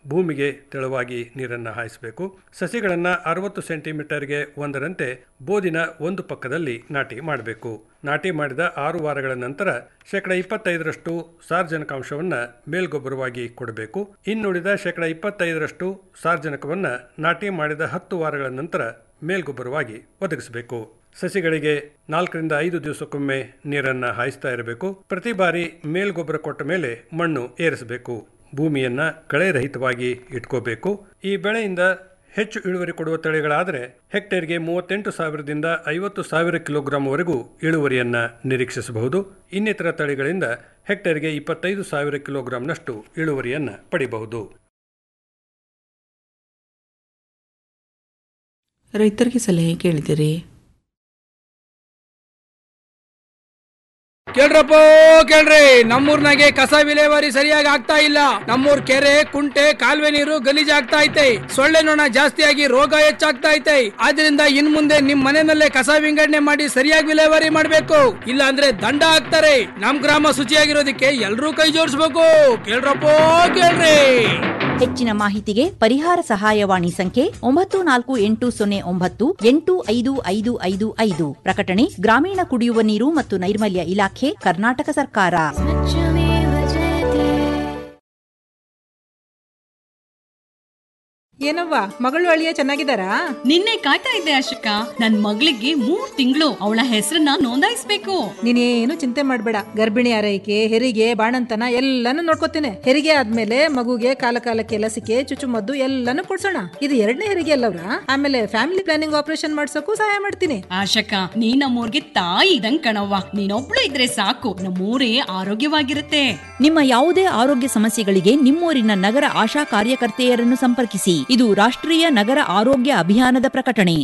Speaker 21: ಭೂಮಿಗೆ ತೆಳುವಾಗಿ ನೀರನ್ನು ಹಾಯಿಸಬೇಕು ಸಸಿಗಳನ್ನು ಅರವತ್ತು ಸೆಂಟಿಮೀಟರ್ಗೆ ಒಂದರಂತೆ ಬೋದಿನ ಒಂದು ಪಕ್ಕದಲ್ಲಿ ನಾಟಿ ಮಾಡಬೇಕು ನಾಟಿ ಮಾಡಿದ ಆರು ವಾರಗಳ ನಂತರ ಶೇಕಡ ಇಪ್ಪತ್ತೈದರಷ್ಟು ಸಾರ್ವಜನಿಕಾಂಶವನ್ನು ಮೇಲ್ಗೊಬ್ಬರವಾಗಿ ಕೊಡಬೇಕು ಇನ್ನುಳಿದ ಶೇಕಡ ಇಪ್ಪತ್ತೈದರಷ್ಟು ಸಾರ್ವಜನಿಕವನ್ನು ನಾಟಿ ಮಾಡಿದ ಹತ್ತು ವಾರಗಳ ನಂತರ ಮೇಲ್ಗೊಬ್ಬರವಾಗಿ ಒದಗಿಸಬೇಕು ಸಸಿಗಳಿಗೆ ನಾಲ್ಕರಿಂದ ಐದು ದಿವಸಕ್ಕೊಮ್ಮೆ ನೀರನ್ನು ಹಾಯಿಸ್ತಾ ಇರಬೇಕು ಪ್ರತಿ ಬಾರಿ ಮೇಲ್ಗೊಬ್ಬರ ಕೊಟ್ಟ ಮೇಲೆ ಮಣ್ಣು ಏರಿಸಬೇಕು ಭೂಮಿಯನ್ನ ಕಳೆ ರಹಿತವಾಗಿ ಇಟ್ಕೋಬೇಕು ಈ ಬೆಳೆಯಿಂದ ಹೆಚ್ಚು ಇಳುವರಿ ಕೊಡುವ ತಳಿಗಳಾದರೆ ಹೆಕ್ಟೇರ್ಗೆ ಮೂವತ್ತೆಂಟು ಸಾವಿರದಿಂದ ಐವತ್ತು ಸಾವಿರ ಕಿಲೋಗ್ರಾಂವರೆಗೂ ಇಳುವರಿಯನ್ನ ನಿರೀಕ್ಷಿಸಬಹುದು ಇನ್ನಿತರ ತಳಿಗಳಿಂದ ಹೆಕ್ಟೇರ್ಗೆ ಇಪ್ಪತ್ತೈದು ಸಾವಿರ ಕಿಲೋಗ್ರಾಂನಷ್ಟು ಇಳುವರಿಯನ್ನ ಪಡಿಬಹುದು
Speaker 7: ರೈತರಿಗೆ ಸಲಹೆ ಕೇಳಿದಿರಿ
Speaker 1: ಕೇಳ್ರಪ್ಪ ಕೇಳ್ರಿ ನಮ್ಮೂರ್ನಾಗೆ ಕಸ ವಿಲೇವಾರಿ ಸರಿಯಾಗಿ ಆಗ್ತಾ ಇಲ್ಲ ನಮ್ಮೂರ್ ಕೆರೆ ಕುಂಟೆ ಕಾಲುವೆ ನೀರು ಗಲೀಜ್ ಆಗ್ತಾ ಐತೆ ಸೊಳ್ಳೆ ನೊಣ ಜಾಸ್ತಿಯಾಗಿ ರೋಗ ಹೆಚ್ಚಾಗ್ತಾ ಐತೆ ಆದ್ರಿಂದ ಇನ್ ಮುಂದೆ ನಿಮ್ ಮನೆಯಲ್ಲೇ ಕಸ ವಿಂಗಡಣೆ ಮಾಡಿ ಸರಿಯಾಗಿ ವಿಲೇವಾರಿ ಮಾಡ್ಬೇಕು ಇಲ್ಲ ಅಂದ್ರೆ ದಂಡ ಹಾಕ್ತಾರೆ ನಮ್ ಗ್ರಾಮ ಶುಚಿಯಾಗಿರೋದಕ್ಕೆ ಎಲ್ರೂ ಕೈ ಜೋಡಿಸ್ಬೇಕು ಕೇಳ್ರಪ್ಪ ಕೇಳ್ರಿ
Speaker 8: ಹೆಚ್ಚಿನ ಮಾಹಿತಿಗೆ ಪರಿಹಾರ ಸಹಾಯವಾಣಿ ಸಂಖ್ಯೆ ಒಂಬತ್ತು ನಾಲ್ಕು ಎಂಟು ಸೊನ್ನೆ ಒಂಬತ್ತು ಎಂಟು ಐದು ಐದು ಐದು ಐದು ಪ್ರಕಟಣೆ ಗ್ರಾಮೀಣ ಕುಡಿಯುವ ನೀರು ಮತ್ತು ನೈರ್ಮಲ್ಯ ಇಲಾಖೆ ಕರ್ನಾಟಕ ಸರ್ಕಾರ
Speaker 22: ಏನವ್ವ ಮಗಳು ಅಳಿಯ ಚೆನ್ನಾಗಿದ್ದಾರಾ
Speaker 23: ನಿನ್ನೆ ಕಾಯ್ತಾ ಇದ್ದೆ ಅಶೋಕ ನನ್ ಮಗಳಿಗೆ ಮೂರ್ ತಿಂಗಳು ಅವಳ ಹೆಸರನ್ನ ನೋಂದಾಯಿಸ್ಬೇಕು
Speaker 22: ನೀನೇನು ಚಿಂತೆ ಮಾಡ್ಬೇಡ ಗರ್ಭಿಣಿ ಆರೈಕೆ ಹೆರಿಗೆ ಬಾಣಂತನ ಎಲ್ಲಾನು ನೋಡ್ಕೋತೀನಿ ಹೆರಿಗೆ ಆದ್ಮೇಲೆ ಮಗುಗೆ ಕಾಲ ಕಾಲಕ್ಕೆ ಲಸಿಕೆ ಚುಚ್ಚುಮದ್ದು ಎಲ್ಲಾನು ಕೊಡ್ಸೋಣ ಇದು ಎರಡನೇ ಹೆರಿಗೆ ಅಲ್ಲವ್ರ ಆಮೇಲೆ ಫ್ಯಾಮಿಲಿ ಪ್ಲಾನಿಂಗ್ ಆಪರೇಷನ್ ಮಾಡ್ಸೋಕು ಸಹಾಯ ಮಾಡ್ತೀನಿ
Speaker 23: ಆಶಕ ನೀ ನಮ್ಮೂರ್ಗೆ ತಾಯಿ ಇದಂಗ್ ಕಣವ್ವ ನೀನೊಬ್ಳು ಇದ್ರೆ ಸಾಕು ನಮ್ಮೂರೇ ಆರೋಗ್ಯವಾಗಿರುತ್ತೆ
Speaker 8: ನಿಮ್ಮ ಯಾವುದೇ ಆರೋಗ್ಯ ಸಮಸ್ಯೆಗಳಿಗೆ ನಿಮ್ಮೂರಿನ ನಗರ ಆಶಾ ಕಾರ್ಯಕರ್ತೆಯರನ್ನು ಸಂಪರ್ಕಿಸಿ ಇದು ರಾಷ್ಟ್ರೀಯ ನಗರ ಆರೋಗ್ಯ ಅಭಿಯಾನದ ಪ್ರಕಟಣೆ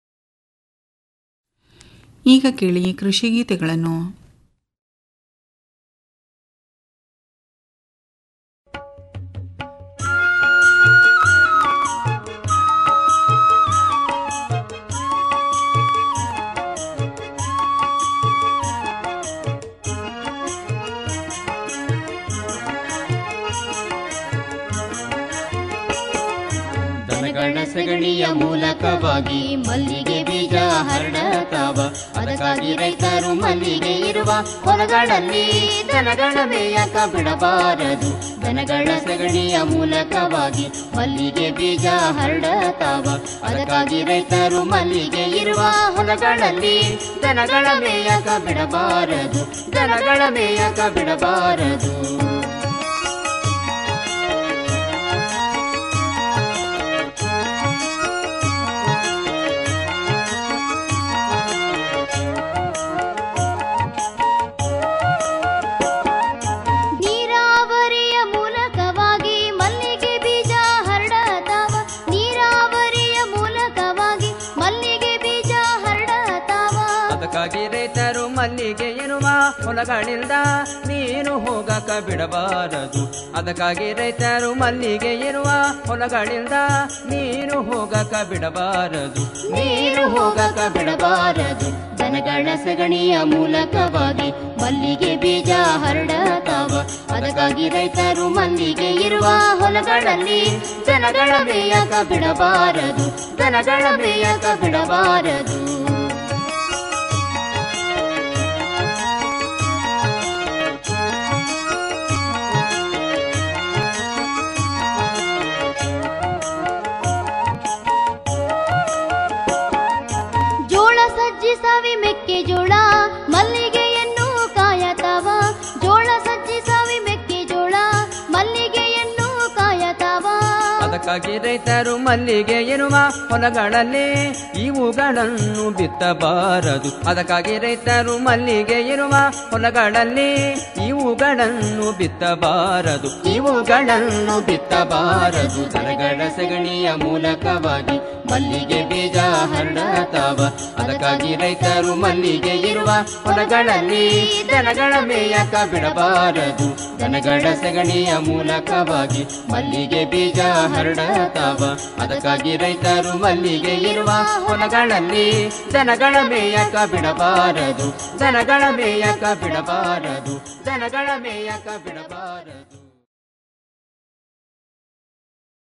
Speaker 7: ಈಗ ಕೇಳಿ ಕೃಷಿ ಗೀತೆಗಳನ್ನು
Speaker 24: ದನಗಳ ಸಗಣಿಯ ಮೂಲಕವಾಗಿ ಮಲ್ಲಿಗೆ ಬೀಜ ಹರಡತಾವ ಅದಕ್ಕಾಗಿ ರೈತರು ಮಲ್ಲಿಗೆ ಇರುವ ಹೊಲಗಳಲ್ಲಿ ದನಗಳ ಮೇಯಕ ಬಿಡಬಾರದು ದನಗಳ ಸಗಣಿಯ ಮೂಲಕವಾಗಿ ಮಲ್ಲಿಗೆ ಬೀಜ ಹರಡತಾವ ಅದಕ್ಕಾಗಿ ರೈತರು ಮಲ್ಲಿಗೆ ಇರುವ ಹೊಲಗಳಲ್ಲಿ ದನಗಳ ಮೇಯಕ ಬಿಡಬಾರದು ದನಗಳ ಮೇಯಕ ಬಿಡಬಾರದು
Speaker 25: ನೀರಾವರಿಯ ಮೂಲಕವಾಗಿ ಮಲ್ಲಿಗೆ ಬೀಜ ಹರಡತಾವ ನೀರಾವರಿಯ ಮೂಲಕವಾಗಿ ಮಲ್ಲಿಗೆ ಬೀಜ ಹರಡತಾವ
Speaker 26: ಅದಕ್ಕಾಗಿ ರೈತರು ಮಲ್ಲಿಗೆ ಎನ್ನುವ ಹೊಲಗಳಿಂದ ನೀನು ಹೋಗಕ ಬಿಡಬಾರದು ಅದಕ್ಕಾಗಿ ರೈತರು ಮಲ್ಲಿಗೆ ಇರುವ ಹೊಲಗಳಿಂದ ನೀನು ಹೋಗಕ ಬಿಡಬಾರದು
Speaker 24: ನೀರು ಹೋಗಕ ಬಿಡಬಾರದು ದನಗಳ ಸಗಣಿಯ ಮೂಲಕವಾಗಿ ಮಲ್ಲಿಗೆ ಬೀಜ ಹರಡತಾವ ಅದಕ್ಕಾಗಿ ರೈತರು ಮಲ್ಲಿಗೆ ಇರುವ ಹೊಲಗಳಲ್ಲಿ ದನಗಳ ಮೇಯಕ ಬಿಡಬಾರದು ದನಗಳ ಮೇಯಕ ಬಿಡಬಾರದು
Speaker 25: ಜೋಳ ಸಜ್ಜಿ ಸಾವಿ ಮೆಕ್ಕೆಜೋಳ ಮಲ್ಲಿಗೆಯನ್ನು ಕಾಯತಾವ ಜೋಳ ಸಜ್ಜಿ ಸಾವಿ ಮೆಕ್ಕೆಜೋಳ ಮಲ್ಲಿಗೆಯನ್ನು ಕಾಯತಾವ
Speaker 26: ಅದಕ್ಕಾಗಿ ರೈತರು ಮಲ್ಲಿಗೆ ಇರುವ ಹೊಲಗಳಲ್ಲಿ ಇವುಗಳನ್ನು ಬಿತ್ತಬಾರದು ಅದಕ್ಕಾಗಿ ರೈತರು ಮಲ್ಲಿಗೆ ಇರುವ ಹೊಲಗಳಲ್ಲಿ ಇವುಗಳನ್ನು ಬಿತ್ತಬಾರದು
Speaker 24: ಇವುಗಳನ್ನು ಬಿತ್ತಬಾರದು ದನಗಳ ಸಗಣಿಯ ಮೂಲಕವಾಗಿ ಮಲ್ಲಿಗೆ ಬೀಜ ಹರಡತಾವ ಅದಕ್ಕಾಗಿ ರೈತರು ಮಲ್ಲಿಗೆ ಇರುವ ಹೊಲಗಳಲ್ಲಿ ದನಗಳ ಮೇಯಕ ಬಿಡಬಾರದು ದನಗಳ ಸಗಣಿಯ ಮೂಲಕವಾಗಿ ಮಲ್ಲಿಗೆ ಬೀಜ ಹರಡತಾವ ಅದಕ್ಕಾಗಿ ರೈತರು ಮಲ್ಲಿಗೆ ಇರುವ ಹೊಲಗಳಲ್ಲಿ ದನಗಳ ಮೇಯಕ ಬಿಡಬಾರದು ದನಗಳ ಮೇಯಕ ಬಿಡಬಾರದು ದನಗಳ ಮೇಯಕ ಬಿಡಬಾರದು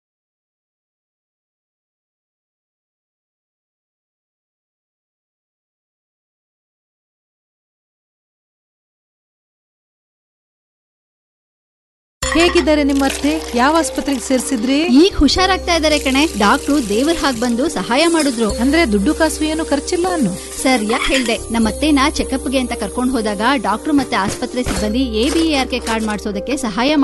Speaker 22: ಹೇಗಿದ್ದಾರೆ ನಿಮ್ಮ ಅತ್ತೆ ಯಾವ ಆಸ್ಪತ್ರೆಗೆ ಸೇರಿಸಿದ್ರಿ
Speaker 2: ಈಗ ಹುಷಾರಾಗ್ತಾ ಇದಾರೆ ಕಣೆ ಡಾಕ್ಟ್ರು ದೇವ್ರ ಹಾಗ್ ಬಂದು ಸಹಾಯ ಮಾಡಿದ್ರು
Speaker 22: ಅಂದ್ರೆ ದುಡ್ಡು ಕಾಸು ಏನು ಖರ್ಚಿಲ್ಲ ಅನ್ನು
Speaker 2: ಸರ್ ಯಾಕೆ ಹೇಳ್ದೆ ನಮ್ಮತ್ತೆನ ಚೆಕಪ್ಗೆ ಅಂತ ಕರ್ಕೊಂಡು ಹೋದಾಗ ಡಾಕ್ಟ್ರು ಮತ್ತೆ ಆಸ್ಪತ್ರೆ ಸಿಬ್ಬಂದಿ ಎಬಿಆರ್ಕೆ ಕಾರ್ಡ್ ಮಾಡಿಸೋದಕ್ಕೆ ಸಹಾಯ